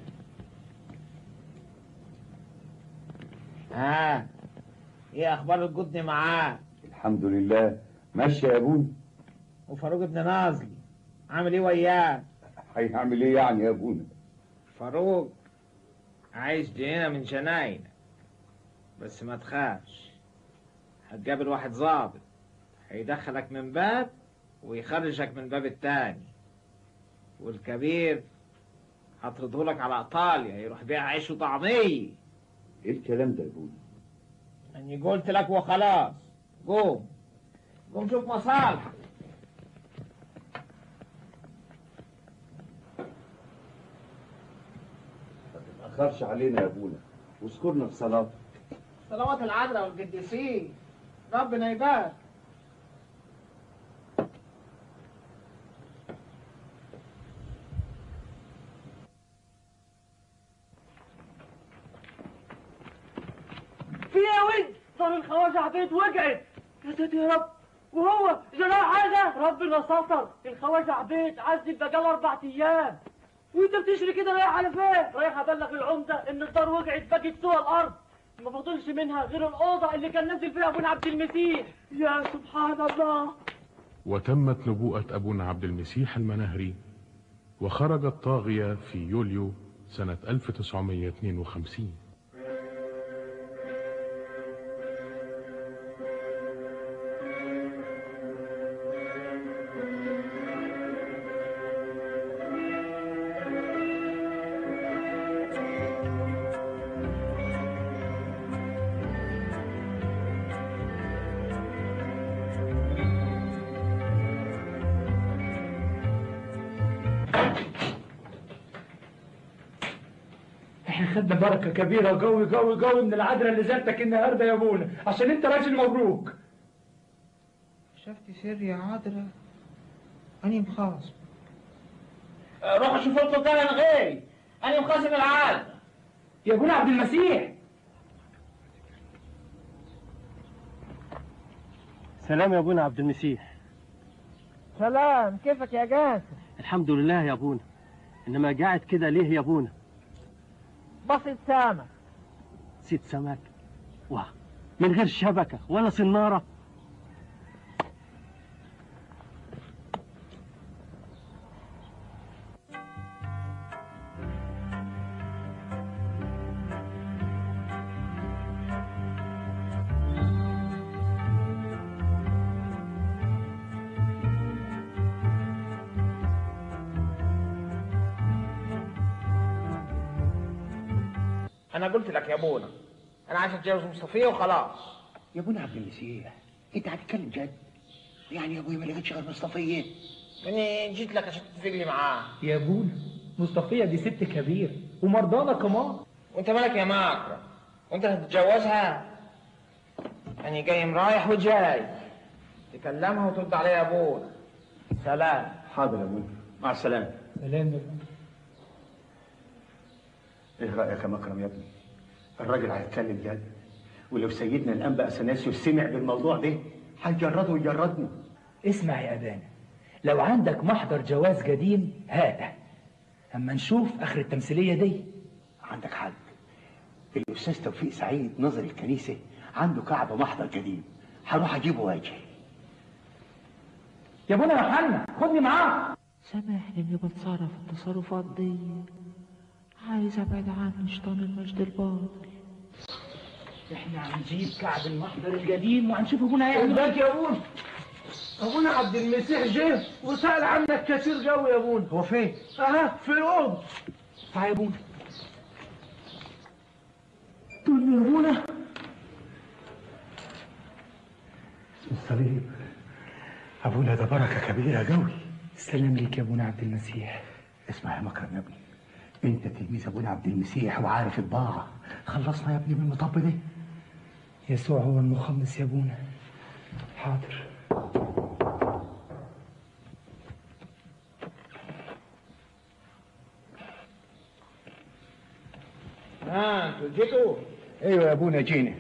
ها ايه اخبار الجدن معاه الحمد لله ماشي يا ابونا وفاروق ابن نازلي عامل ايه وياه هيعمل ايه يعني يا ابونا فاروق عايش جنينة من جناينك بس ما تخافش هتقابل واحد ظابط هيدخلك من باب ويخرجك من باب التاني والكبير هتردهولك على ايطاليا يروح بيع عيش وطعميه ايه الكلام ده يا ابونا اني قلت لك وخلاص قوم قوم شوف مصالحك ما تتأخرش علينا يا ابونا واذكرنا في صلاة صلوات العذراء والقديسين ربنا يبارك في ايه يا ولد صار الخواجة عبيد وقعت يا سيدي يا رب وهو جرى حاجة ربنا ستر الخواجة عبيد عذب بقاله أربع أيام وأنت بتشري كده رايح على فين؟ رايح أبلغ العمدة إن الدار وقعت بقت سوى الأرض ما فضلش منها غير الأوضة اللي كان نزل فيها أبونا عبد المسيح يا سبحان الله وتمت نبوءة أبونا عبد المسيح المنهري وخرج الطاغية في يوليو سنة 1952 احنا خدنا بركه كبيره قوي قوي قوي من العذراء اللي زرتك النهارده يا ابونا عشان انت راجل مبروك شفت سر يا عذراء أنا مخاصم روح شوف له كلام غيري أنا مخاصم العالم يا ابونا عبد المسيح سلام يا ابونا عبد المسيح سلام كيفك يا جاسم الحمد لله يا ابونا انما قاعد كده ليه يا ابونا بسط سامة سيد سمك واه من غير شبكة ولا صنارة انا قلت لك يا ابونا انا عايز اتجوز مصطفيه وخلاص يا ابونا عبد المسيح انت هتتكلم جد يعني يا ابويا ما لقيتش غير مصطفيه يعني جيت لك عشان تتفق لي معاه يا ابونا مصطفية دي ست كبير ومرضانة كمان وانت مالك يا ماكرة وانت هتتجوزها يعني جاي رايح وجاي تكلمها وترد عليها يا ابونا سلام حاضر يا ابونا مع السلامه سلام يا ابونا ايه رايك يا مكرم يا ابني الراجل هيتكلم جد ولو سيدنا الانبا اثناسيوس سمع بالموضوع ده هيجرده ويجردنا اسمع يا أبانا لو عندك محضر جواز قديم هاته أما نشوف آخر التمثيلية دي عندك حق الاستاذ توفيق سعيد نظر الكنيسه عنده كعب محضر قديم هروح اجيبه واجي يا ابونا يا حنا خدني معاك سامحني اني بتصرف التصرفات دي عايز ابعد عني شيطان المجد الباطل احنا هنجيب كعب المحضر القديم وهنشوف ابونا هيعمل ازيك يا ابونا ابونا عبد المسيح جه وسأل عنك كتير قوي يا ابونا هو فين؟ اها في الاوضه تعال يا ابونا تقول لي يا ابونا الصليب ابونا ده بركه كبيره قوي سلام ليك يا ابونا عبد المسيح اسمع يا مكرم يا ابني انت تلميذ ابونا عبد المسيح وعارف الباعه خلصنا يا ابني من المطب ده يسوع هو المخلص يا ابونا حاضر ها انتوا جيتوا ايوه يا ابونا جينا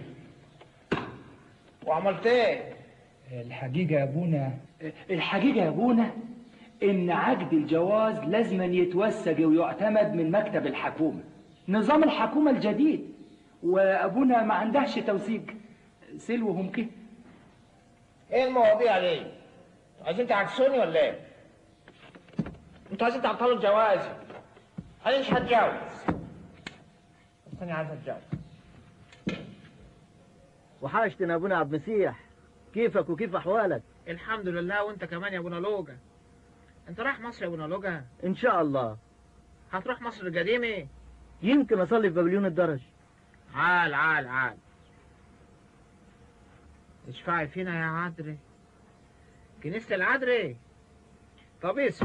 وعملت ايه؟ الحقيقة يا ابونا الحقيقة يا ابونا ان عقد الجواز لازما يتوثق ويعتمد من مكتب الحكومة نظام الحكومة الجديد وابونا ما عندهش توثيق سلوهم كده ايه المواضيع دي؟ عايزين تعكسوني ولا ايه؟ انتوا عايزين تعطلوا الجواز انا مش هتجوز بس انا عايز اتجوز وحشتنا ابونا عبد المسيح كيفك وكيف احوالك الحمد لله وانت كمان يا ابونا لوجا انت رايح مصر يا ابونا لوجا ان شاء الله هتروح مصر القديمة يمكن اصلي في بابليون الدرج عال عال عال تشفعي فينا يا عدري كنيسة العدري طب اسمع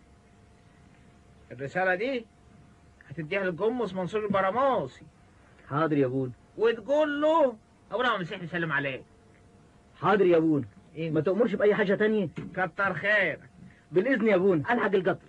الرسالة دي هتديها للجمص منصور البراموسي حاضر يا ابونا وتقول له ابونا عم المسيح بيسلم عليك حاضر يا ابونا إيه؟ ما تأمرش بأي حاجة تانية كتر خيرك بالإذن يا ابونا ألحق القطر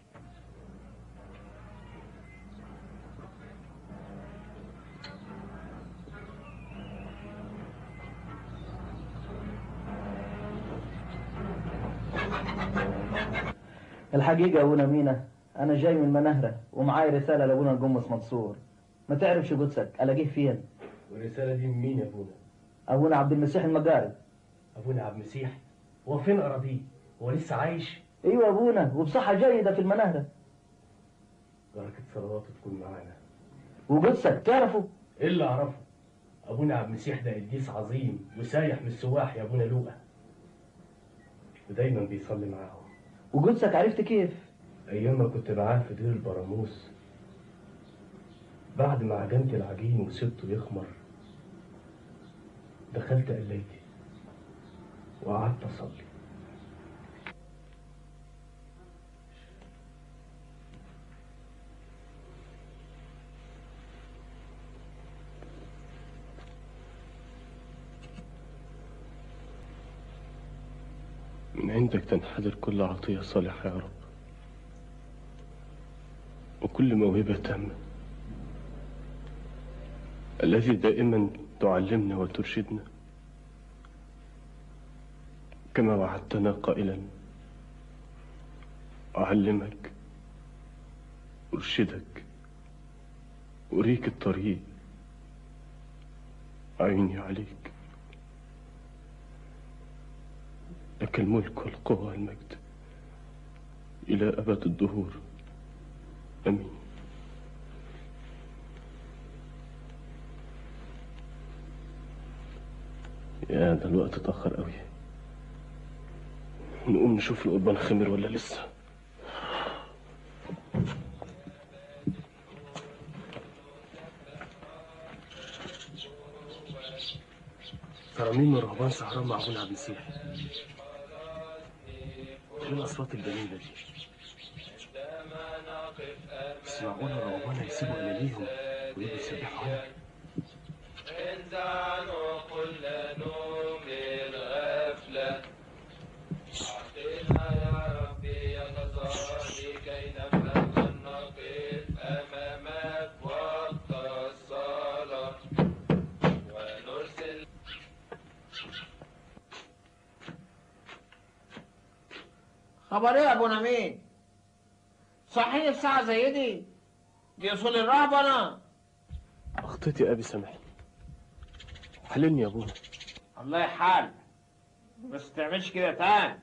الحقيقة يا ابونا مينا أنا جاي من منهرة ومعاي رسالة لابونا الجمص منصور ما تعرفش قدسك ألاقيه فين والرسالة دي من مين يا ابونا؟ أبونا عبد المسيح المجاري ابونا عبد المسيح هو فين اراضيه؟ هو لسه عايش؟ أيوة يا أبونا وبصحة جيدة في المنهرة بركة صلواته تكون معانا وقدسك تعرفه ايه اللي اعرفه؟ ابونا عبد المسيح ده قديس عظيم وسايح من السواح يا ابونا لوقا ودايما بيصلي معاهم وقدسك عرفت كيف ايام ما كنت معاه في دير البراموس بعد ما عجنت العجين وسبته يخمر دخلت قليتي وقعدت اصلي من عندك تنحدر كل عطية صالحة يا رب وكل موهبة تامة الذي دائما تعلمنا وترشدنا كما وعدتنا قائلا أعلمك أرشدك أريك الطريق عيني عليك لك الملك والقوة والمجد إلى أبد الدهور آمين يا ده الوقت اتأخر قوي نقوم نشوف القربان خمر ولا لسه ترى مين من الرهبان سهران مع ابونا عبد المسيح ايه الاصوات الجميله دي بس معقول الرهبان هيسيبوا انانيهم ويجوا يسبحوا هنا انزعوا كل نوم الغفلة أعطنا يا ربي يقظاني كي نبلغ نقف أمامك وقت الصلاة ونرسل خبر ايه يا ابو نمين صحيني في ساعة زي دي دي اصول الرهبنة اخطيت يا ابي سامحني حللني يا ابونا الله يحال بس تعملش كده تاني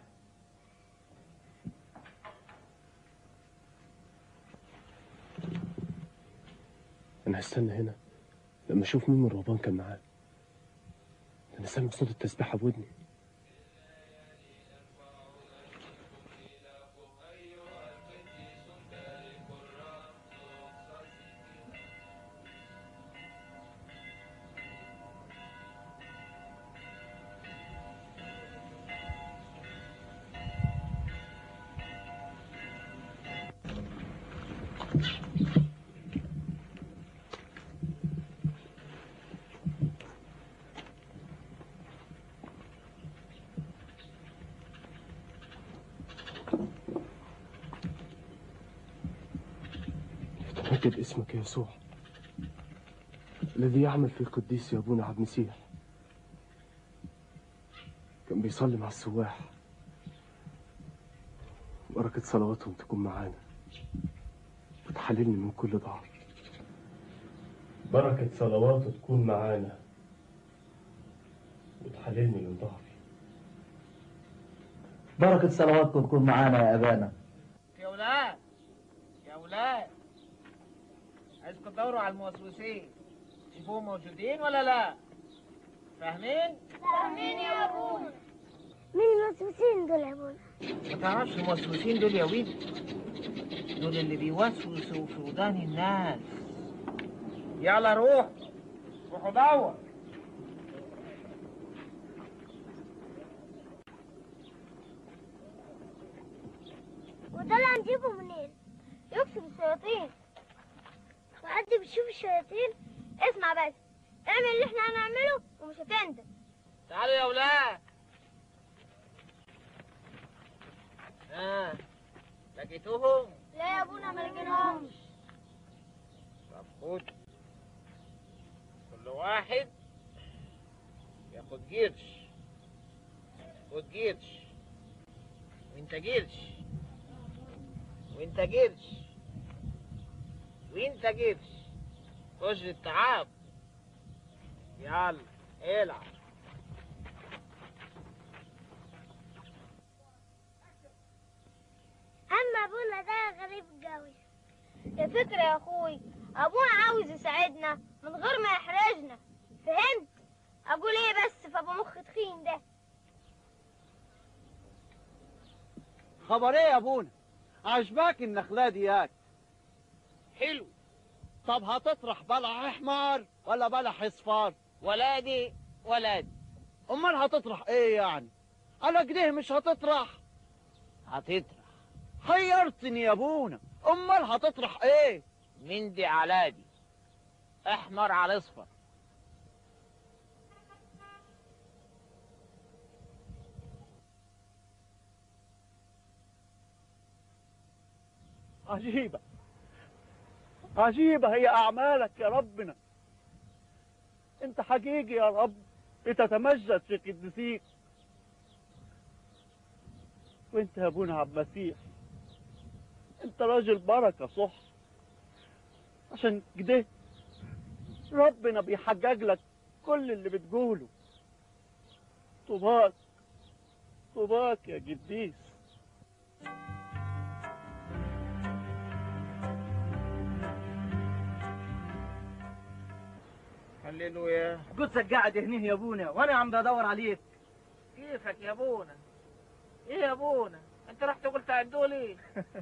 انا هستنى هنا لما اشوف مين من الرهبان كان معاه ده انا سامع صوت التسبيحه بودني تمجد اسمك يا يسوع الذي يعمل في القديس يا ابونا عبد المسيح كان بيصلي مع السواح بركة صلواتهم تكون معانا وتحللني من كل ضعف بركة صلواته تكون معانا وتحللني من ضعفي بركة صلواتكم تكون معانا يا أبانا يا ولاد يا ولاد عايزكم تدوروا على الموسوسين تشوفوهم موجودين ولا لا فاهمين فاهمين يا ابونا مين الموسوسين دول يا ابونا ما تعرفش الموسوسين دول يا ويد دول اللي بيوسوسوا في ودان الناس يلا روح روحوا دور وده اللي هنجيبه منين يكسب الشياطين وحد بيشوف الشياطين اسمع بس اعمل اللي احنا هنعمله ومش هتندم تعالوا يا ولاد ها لقيتوهم لا يا ابونا ما لقيناهمش طب خد كل واحد ياخد قرش خد قرش وانت قرش وانت قرش وانت قرش خش التعاب يلا العب اما ابونا ده غريب قوي يا فكرة يا اخوي ابونا عاوز يساعدنا من غير ما يحرجنا فهمت اقول ايه بس في ابو مخ تخين ده خبر ايه يا ابونا عجباك النخله ديات حلو طب هتطرح بلح احمر ولا بلح اصفر ولا دي ولا دي امال هتطرح ايه يعني على كده مش هتطرح هتطرح حيرتني يا ابونا امال هتطرح ايه من دي على دي احمر على اصفر عجيبة عجيبة هي أعمالك يا ربنا أنت حقيقي يا رب بتتمجد في قدسيك وأنت يا أبونا عبد المسيح أنت راجل بركة صح عشان كده ربنا بيحجج لك كل اللي بتقوله طوباك طوباك يا قديس هللويا قدسك قاعد هنا يا ابونا وانا عم بدور عليك كيفك يا ابونا ايه يا ابونا انت رحت قلت عدوا لي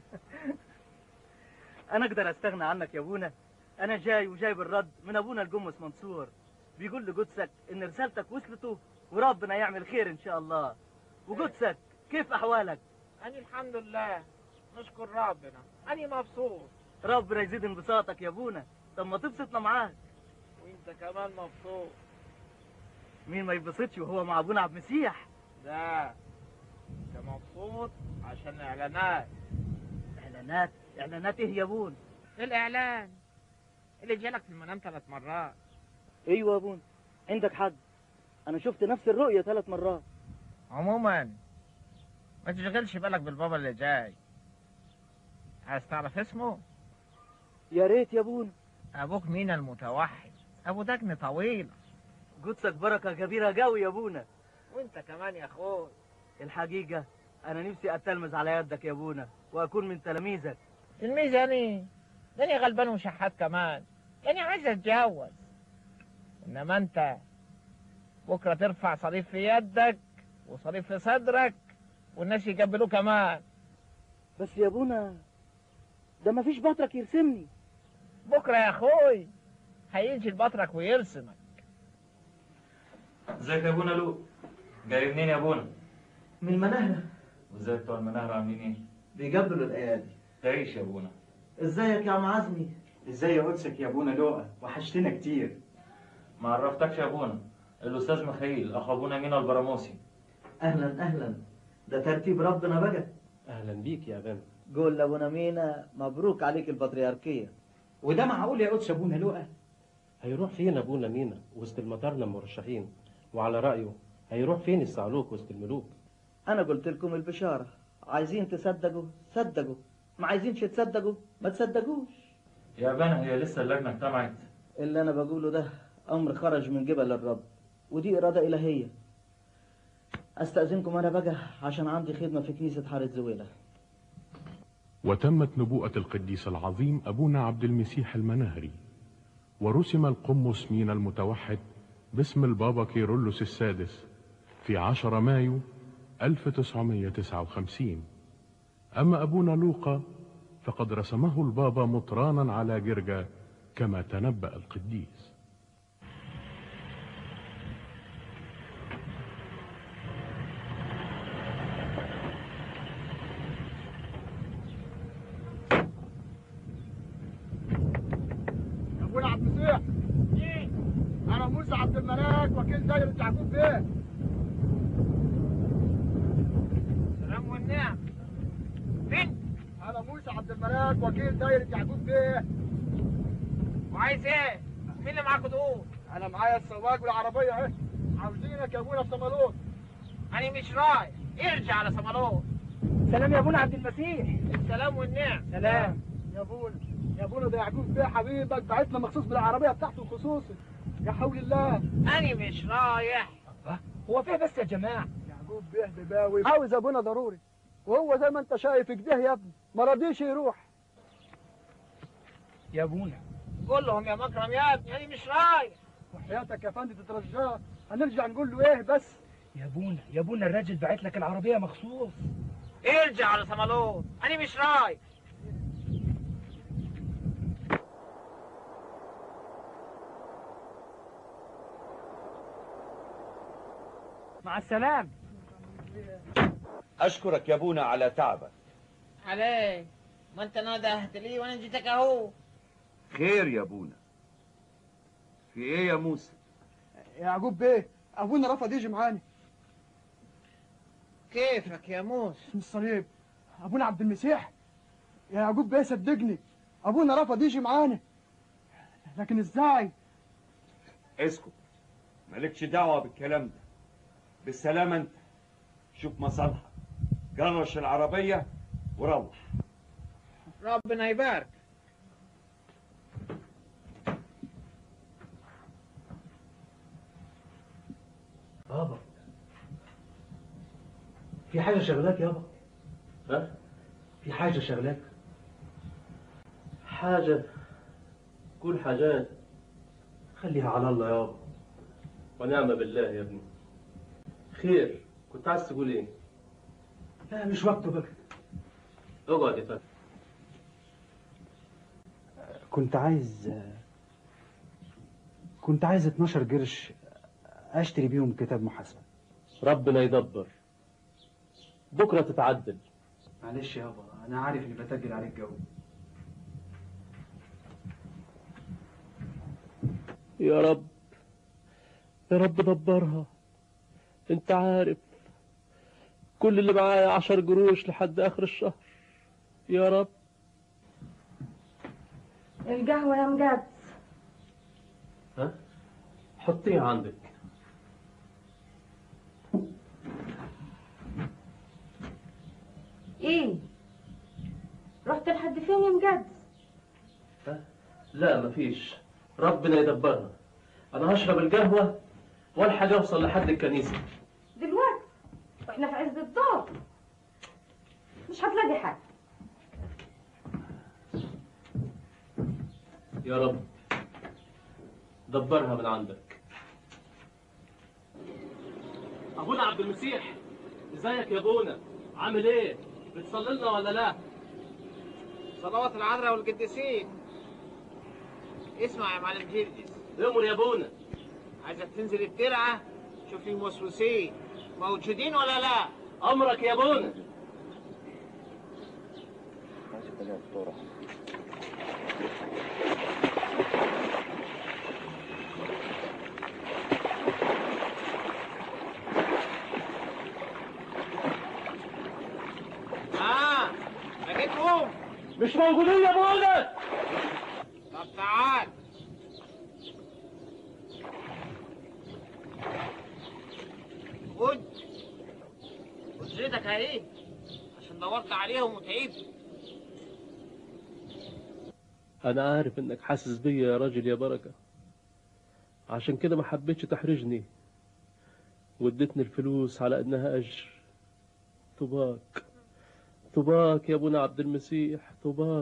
انا اقدر استغنى عنك يا ابونا انا جاي وجايب الرد من ابونا الجمس منصور بيقول لقدسك ان رسالتك وصلته وربنا يعمل خير ان شاء الله وقدسك كيف احوالك أنا الحمد لله نشكر ربنا أنا مبسوط ربنا يزيد انبساطك يا ابونا طب ما تبسطنا معاك وأنت كمان مبسوط مين ما يبسطش وهو مع ابونا عبد المسيح ده أنت مبسوط عشان الإعلانات اعلانات اعلانات ايه يا ابونا الإعلان اللي جالك في المنام ثلاث مرات ايوه يا ابونا عندك حق انا شفت نفس الرؤيه ثلاث مرات عموما ما تشغلش بالك بالبابا اللي جاي عايز تعرف اسمه؟ يا ريت يا ابونا أبوك مين المتوحد أبو دجن طويلة قدسك بركه كبيره قوي يا ابونا وأنت كمان يا أخوي الحقيقه انا نفسي اتلمذ على يدك يا ابونا واكون من تلاميذك تلميذ يعني لاني غلبان وشحات كمان لاني عايز اتجوز انما انت بكره ترفع صليب في يدك وصليب في صدرك والناس يقبلوه كمان بس يا ابونا ده مفيش بطرك يرسمني بكره يا اخوي هيجي البطرك ويرسمك ازيك يا ابونا لو جاي منين يا ابونا من المناهرة وازاي بتوع المناهر عاملين ايه بيقبلوا الايادي تعيش يا ابونا ازيك يا عم عزمي ازاي يا قدسك يا ابونا لؤى وحشتنا كتير ما عرفتكش يا ابونا الاستاذ مخيل اخو ابونا مينا البراموسي اهلا اهلا ده ترتيب ربنا بقى اهلا بيك يا بابا قول لابونا مينا مبروك عليك البطريركيه وده معقول يا قدس ابونا لؤى هيروح فين ابونا مينا وسط المطارنة المرشحين وعلى رأيه هيروح فين الصعلوك وسط الملوك انا قلت لكم البشاره عايزين تصدقوا صدقوا ما عايزينش تصدقوا ما تصدقوش يا ابانا هي لسه اللجنه اجتمعت اللي انا بقوله ده امر خرج من قبل الرب ودي اراده الهيه استاذنكم انا بقى عشان عندي خدمه في كنيسه حاره زويله وتمت نبوءة القديس العظيم أبونا عبد المسيح المناهري ورسم القمص مينا المتوحد باسم البابا كيرلس السادس في عشر مايو 1959 أما أبونا لوقا فقد رسمه البابا مطرانا على جرجا كما تنبأ القديس يا ابونا عبد المسيح انا موسى عبد الملاك وكيل دايرة يعقوب بيه سلام والنعم مين؟ انا موسى عبد الملاك وكيل دايرة يعقوب بيه وعايز ايه؟ مين اللي معاك دول؟ انا معايا السواق والعربية اهي عاوزينك يا ابونا في صمالوت أنا مش رايح ارجع على صمالوت سلام يا ابونا عبد المسيح السلام والنعم سلام يا ابونا يا ابونا ده يعقوب بيه حبيبك بعتنا مخصوص بالعربية بتاعته خصوصي يا حول الله أنا مش رايح هو فيه بس يا جماعه يعقوب بيه بباوي عاوز ابونا ضروري وهو زي ما انت شايف كده يا ابني ما رضيش يروح يا ابونا قول لهم يا مكرم يا ابني أنا مش رايح وحياتك يا فندم تترجاه هنرجع نقول له ايه بس يا ابونا يا ابونا الراجل بعت لك العربيه مخصوص ارجع على صمالوت أنا مش رايح مع السلامه أشكرك يا أبونا على تعبك عليه ما انت ندهت لي وانا جيتك اهو خير يا أبونا في إيه يا موسى يا يعقوب بيه ابونا رفض يجي معانا كيفك يا موسى اسم الصليب ابونا عبد المسيح يا يعقوب بيه صدقني ابونا رفض يجي معانا لكن ازاي اسكت مالكش دعوة بالكلام ده بالسلامة أنت شوف مصالحك جرش العربية وروح ربنا يبارك بابا في حاجة شغلاك يابا ها؟ في حاجة شغلاك حاجة كل حاجات خليها على الله يابا ونعم بالله يا ابني خير كنت عايز تقول ايه لا مش وقته بقى اقعد يا فتى كنت عايز كنت عايز 12 قرش اشتري بيهم كتاب محاسبه ربنا يدبر بكرة تتعدل معلش يابا انا عارف اني بتجل عليك جو يا رب يا رب دبرها انت عارف كل اللي معايا عشر قروش لحد اخر الشهر يا رب القهوة يا مجد ها حطيها عندك ايه رحت لحد فين يا مجد ها؟ لا مفيش ربنا يدبرها انا هشرب القهوة والحق اوصل لحد الكنيسة دلوقتي واحنا في عز الظهر مش هتلاقي حاجة يا رب دبرها من عندك ابونا عبد المسيح ازيك يا ابونا عامل ايه بتصلي لنا ولا لا صلوات العذراء والقديسين اسمع يا معلم جرجس امر يا ابونا عايزك تنزل الترعة شوف الموسوسين موجودين ولا لا امرك يا ابونا اه لقيتهم مش موجودين يا ابونا طب تعال خد اجرتك اهي عشان دورت عليهم وتعبت انا عارف انك حاسس بيا يا راجل يا بركة عشان كده ما حبيتش تحرجني واديتني الفلوس على انها اجر طباك طباك يا ابونا عبد المسيح طباك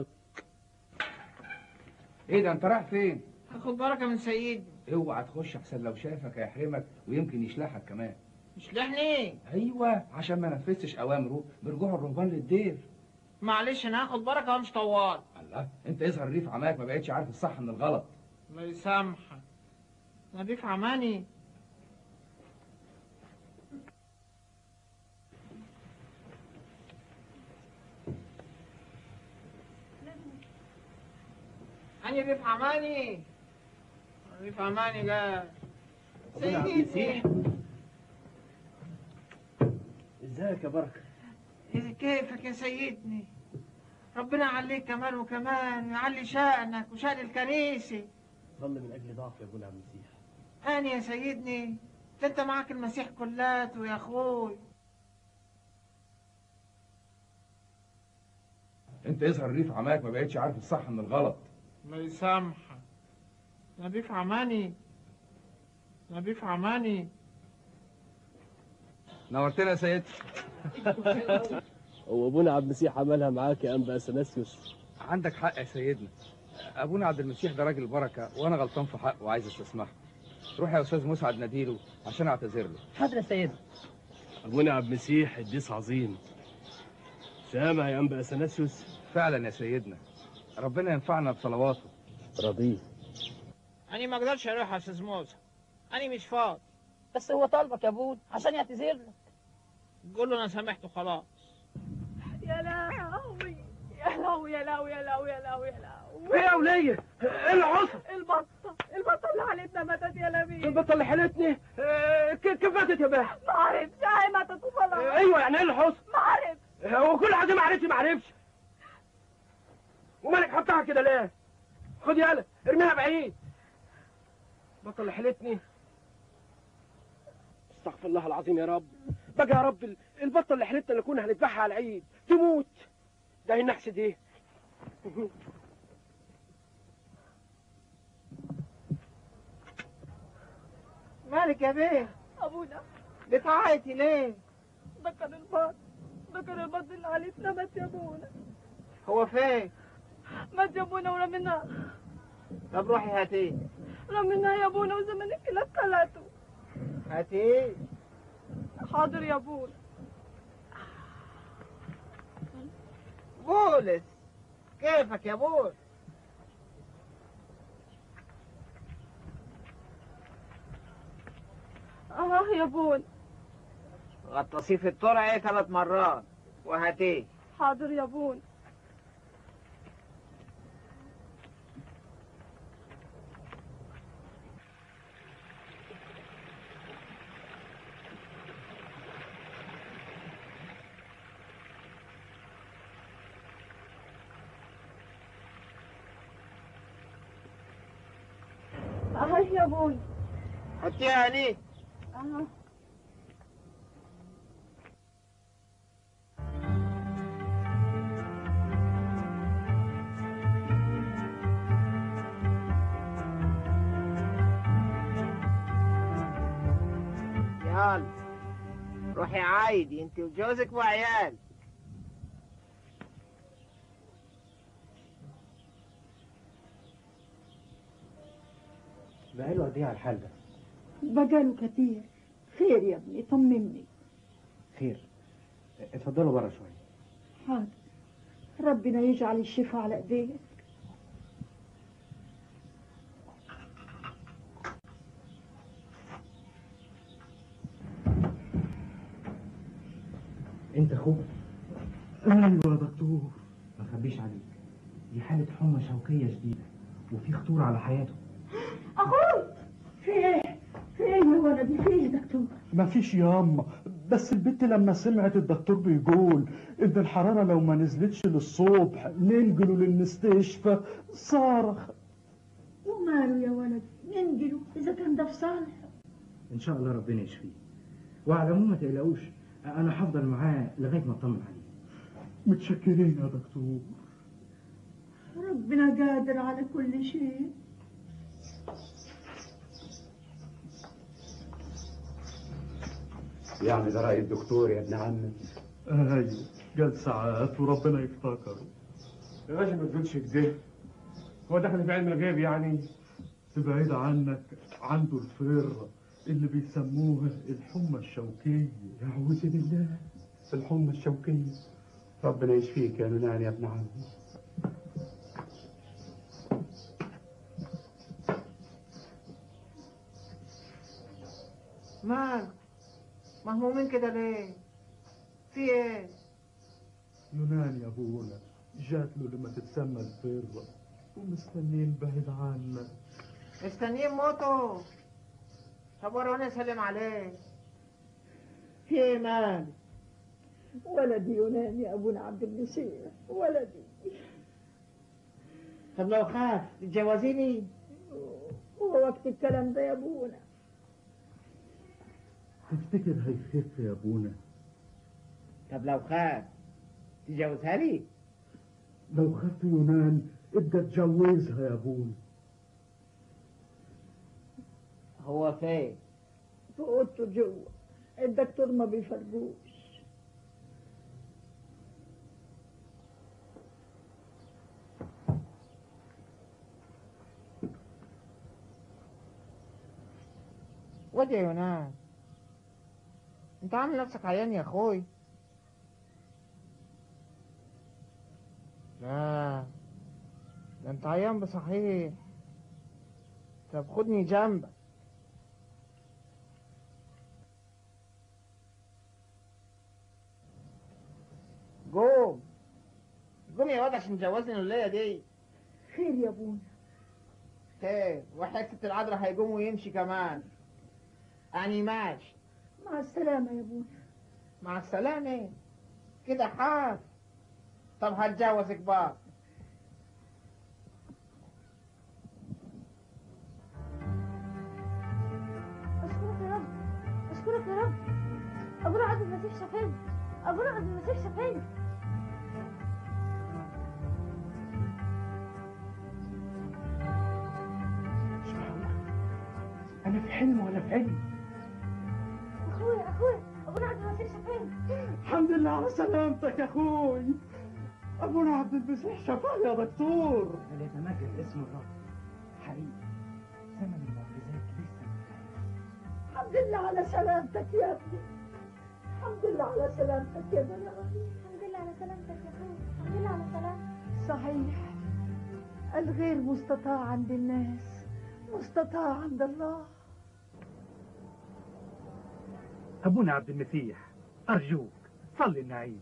ايه ده انت رايح فين؟ هاخد بركة من سيدي اوعى تخش احسن لو شافك هيحرمك ويمكن يشلحك كمان يشلحني ايوه عشان ما نفذتش اوامره برجوع الرهبان للدير معلش انا هاخد بركة وامشي طوال الله انت اظهر ريف عماك ما بقتش عارف الصح من الغلط الله يسامحك نضيف عماني أنا ضيف عماني ضيف عماني قال أبونا عبد المسيح. ازيك يا بركة إيه كيفك يا سيدني ربنا يعليك كمان وكمان ويعلي شأنك وشأن الكنيسة صلي من اجل ضعف يا ابونا عبد المسيح أنا يا سيدني ده أنت معاك المسيح كلاته يا أخوي انت اظهر ريف عماك ما بقتش عارف الصح من الغلط الله يسامحك نضيف عماني نضيف عماني نورتنا يا سيدي هو ابونا عبد المسيح عملها معاك يا انبا اثناسيوس عندك حق يا سيدنا ابونا عبد المسيح ده راجل بركه وانا غلطان في حقه وعايز استسمحه روح يا استاذ مسعد ناديله عشان اعتذر له حاضر يا سيدي ابونا عبد المسيح قديس عظيم سامع يا انبا اثناسيوس فعلا يا سيدنا ربنا ينفعنا بصلواته رضيه أنا ما أقدرش أروح يا أستاذ موسى أنا مش فاضي بس هو طالبك يا ابونا عشان يعتذر لك قول له أنا سامحته خلاص يا لهوي يا لهوي يا لهوي يا لهوي يا لهوي يا لهوي ايه يا ولية؟ ايه اللي حصل؟ البطة البطة اللي حالتنا ماتت يا لمين البطة اللي حالتني آه، ك- كيف ماتت يا باشا؟ ما عرفتش هي ماتت وخلاص ايوه يعني ايه اللي حصل؟ ما عرفت هو كل حد ما عرفش ما عرفش ومالك حطها كده ليه؟ خد يالا ارميها بعيد البطة اللي حالتني استغفر الله العظيم يا رب بقى يا رب ال- البطة اللي حالتنا اللي كنا هنذبحها على العيد تموت ده هي النحس دي مالك يا بيه ابونا بتعيطي ليه ده كان البط ده كان البط اللي حالتنا مات يا ابونا هو فين مات يا ابونا ورميناه طب روحي هاتيه رميناه يا ابونا وزمان الكلاب كلته هاتيه حاضر يا ابونا بولس كيفك يا بولس اه يا بون غطسيه في الترعه ثلاث مرات وهاتيه حاضر يا بون اه يا بون حطيها هني اه يلا روحي عايدي انت وجوزك وعيال بقاله قد ايه على الحال ده؟ بقاله كتير خير يا ابني طمني خير اتفضلوا بره شويه حاضر ربنا يجعل الشفاء على ايديك انت اخوه ايوه يا دكتور ما اخبيش عليك دي حاله حمى شوكيه شديده وفي خطوره على حياته اخوي في ايه في ايه يا ولدي في ايه يا دكتور ما فيش ياما بس البنت لما سمعت الدكتور بيقول ان الحراره لو ما نزلتش للصبح ننقله للمستشفى صارخ وماله يا ولدي ننجله اذا كان ده في صالح ان شاء الله ربنا يشفيه وعلى العموم ما تقلقوش انا هفضل معاه لغايه ما اطمن عليه متشكرين يا دكتور ربنا قادر على كل شيء يعني ده رأي الدكتور يا ابن عمي ايوه قال ساعات وربنا يفتكره يا باشا ما تقولش كده هو دخل في علم الغيب يعني بعيد عنك عنده الفرة اللي بيسموها الحمى الشوكية أعوذ بالله الحمى الشوكية ربنا يشفيك يا نونان يا ابن عمي مال مهمومين كده ليه في ايه يونان يا ابونا جات له لما تتسمى الفرة ومستنين بعيد عنك مستنيين موته طب وروني اسلم عليه في ايه مال ولدي يونان يا ابونا عبد المسيح ولدي طب لو خاف تتجوزيني هو وقت الكلام ده يا ابونا تفتكر هيخف يا ابونا طب لو خاف تجوزها لي لو خف يونان ابدا تجوزها يا ابونا هو فين في اوضته جوه الدكتور ما بيفرجوش ودي يا يونان انت عامل نفسك عيان يا اخوي لا ده انت عيان بصحيح طب خدني جنبك قوم قوم يا واد عشان تجوزني الليله دي خير يا ابونا خير وحته العذراء هيقوم ويمشي كمان يعني ماشي مع السلامة يا ابونا مع السلامة كده حاف طب هتجوزك بقى اشكرك يا رب اشكرك يا رب ابونا عبد المسيح شافاني ابونا عبد المسيح شافاني انا في حلم ولا في علم اخويا اخويا ابونا عبد المسيح شافاني الحمد لله على سلامتك يا اخوي ابونا عبد المسيح شفاني يا دكتور فليتمجد اسم الرب حقيقي زمن المعجزات لسه الحمد لله على سلامتك يا ابني الحمد لله على سلامتك يا بني الحمد لله على سلامتك يا اخويا الحمد لله على سلامتك صحيح الغير مستطاع عند الناس مستطاع عند الله أبونا عبد المسيح أرجوك صلي النعيم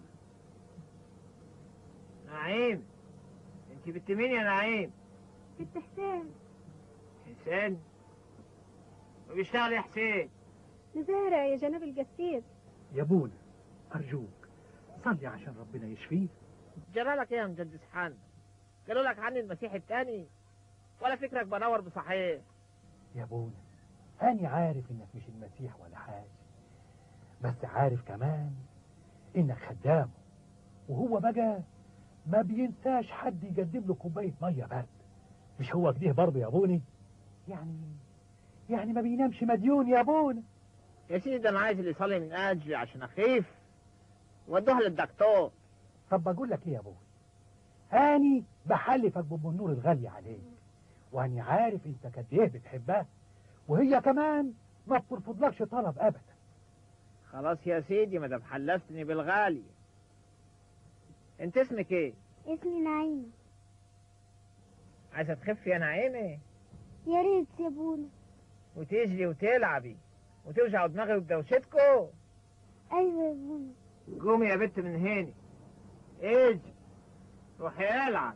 نعيم انت بنت مين يا نعيم بنت حسين حسين وبيشتغل يا حسين مزارع يا جناب القسيس يا أبونا أرجوك صلي عشان ربنا يشفيه جرالك ايه يا مجدس حنا قالوا لك عني المسيح التاني ولا فكرك بدور بصحيح يا أبونا أنا عارف إنك مش المسيح ولا حاجة بس عارف كمان إنك خدامه وهو بقى ما بينساش حد يقدم له كوباية مية برد مش هو كده برضه يا أبوني يعني يعني ما بينامش مديون يا أبونا يا سيدي ده انا عايز اللي يصلي من اجلي عشان اخيف ودوها للدكتور طب بقول لك ايه يا ابوي اني بحلفك بام النور الغالي عليك واني عارف انت قد ايه بتحبها وهي كمان ما بترفضلكش طلب ابدا خلاص يا سيدي ما دام حلفتني بالغالي انت اسمك ايه اسمي نعيمة عايزه تخفي يا نعيمه يا ريت يا ابونا وتجري وتلعبي وتوجعوا دماغي بدوشتكو ايوه يا ابونا قومي يا بنت من هنا اجي روحي العب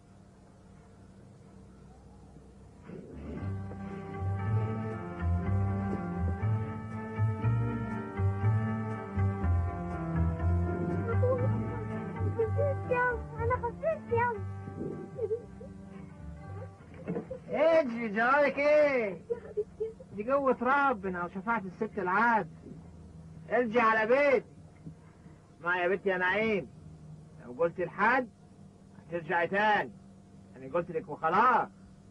خسيت يوم انا خسيت يوم اجري جرايك ايه دي قوة ربنا وشفاعة الست العاد ارجع على بيتك ما يا بنتي يا نعيم لو قلت لحد هترجعي تاني انا قلت لك وخلاص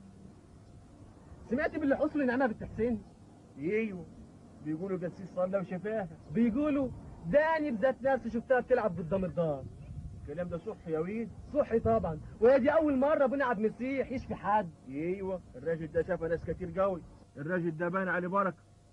سمعت باللي حصل لنعمة بنت حسين؟ ايوه بيقولوا قسيس صلى وشفاها بيقولوا داني بذات نفسي شفتها بتلعب قدام الدار الكلام ده صح يا ويد صحي طبعا وهي دي اول مره ابونا عبد المسيح يشفي حد ايوه الراجل ده شاف ناس كتير قوي الراجل ده بان عليه بركه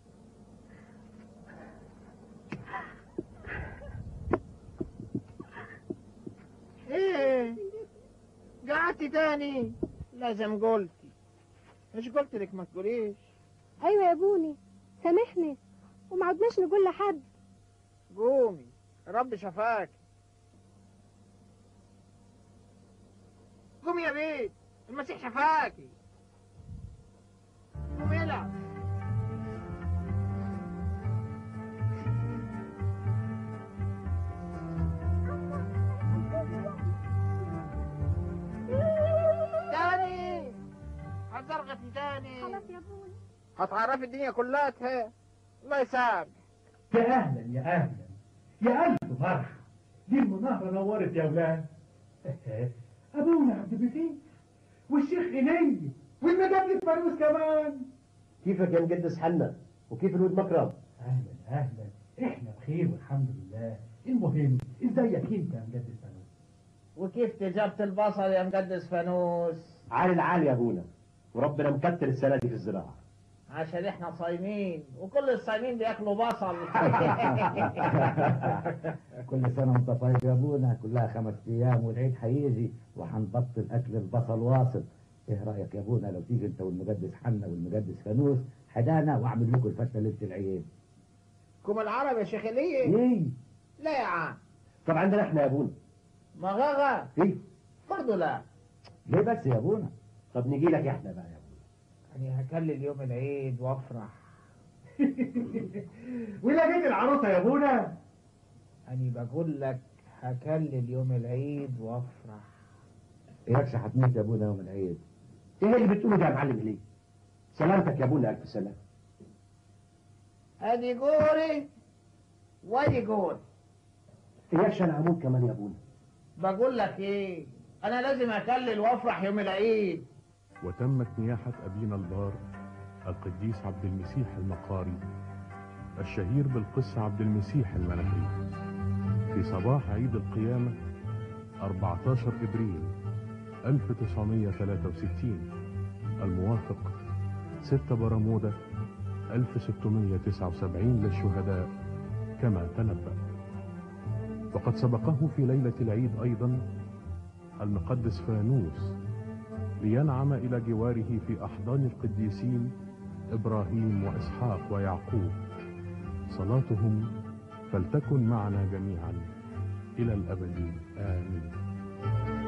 ايه قعدتي تاني لازم قلتي مش قلت لك ما تقوليش ايوه يا ابوني سامحني وما عدناش نقول لحد قومي رب شفاك قومي يا بيت المسيح شفاكي قومي العب تاني هتزرغتي تاني خلاص يا ابوني هتعرفي الدنيا كلها الله يسامح يا اهلا يا اهلا يا الف مرحبا دي المناهضه نورت يا اولاد ابونا عبد المسيح والشيخ ايليا والمجدد فانوس كمان كيفك يا مقدس حنا وكيف الود مكرم اهلا اهلا احنا بخير والحمد لله المهم ازيك انت يا مقدس فانوس وكيف تجارة البصل يا مقدس فانوس عالي العالي يا ابونا وربنا مكتر السنه دي في الزراعه عشان احنا صايمين وكل الصايمين بياكلوا بصل كل سنة وانت طيب يا ابونا كلها خمس ايام والعيد هيجي وهنبطل اكل البصل واصل ايه رايك يا ابونا لو تيجي انت والمقدس حنا والمقدس فانوس حدانا واعمل لكم الفتة ليلة العيد كم العرب يا شيخ ليه ايه لا يا عم طب عندنا احنا يا ابونا مغاغة ايه برضه لا ليه بس يا ابونا طب نجي لك احنا بقى يا ابونا يعني هكلل يوم العيد وافرح ولقيت العروسه يا ابونا أنا بقول لك هكلل يوم العيد وافرح اياكش هتموت يا ابونا يوم العيد ايه اللي بتقوله ده يا معلم ليه سلامتك يا ابونا الف سلام ادي جوري وادي جوري اياكش انا هموت كمان يا ابونا بقول لك ايه انا لازم اكلل وافرح يوم العيد وتمت نياحة أبينا البار القديس عبد المسيح المقاري الشهير بالقس عبد المسيح المنهري في صباح عيد القيامة 14 إبريل 1963 الموافق 6 برمودة 1679 للشهداء كما تنبأ وقد سبقه في ليلة العيد أيضا المقدس فانوس لينعم إلى جواره في أحضان القديسين إبراهيم وإسحاق ويعقوب صلاتهم فلتكن معنا جميعا إلى الأبد آمين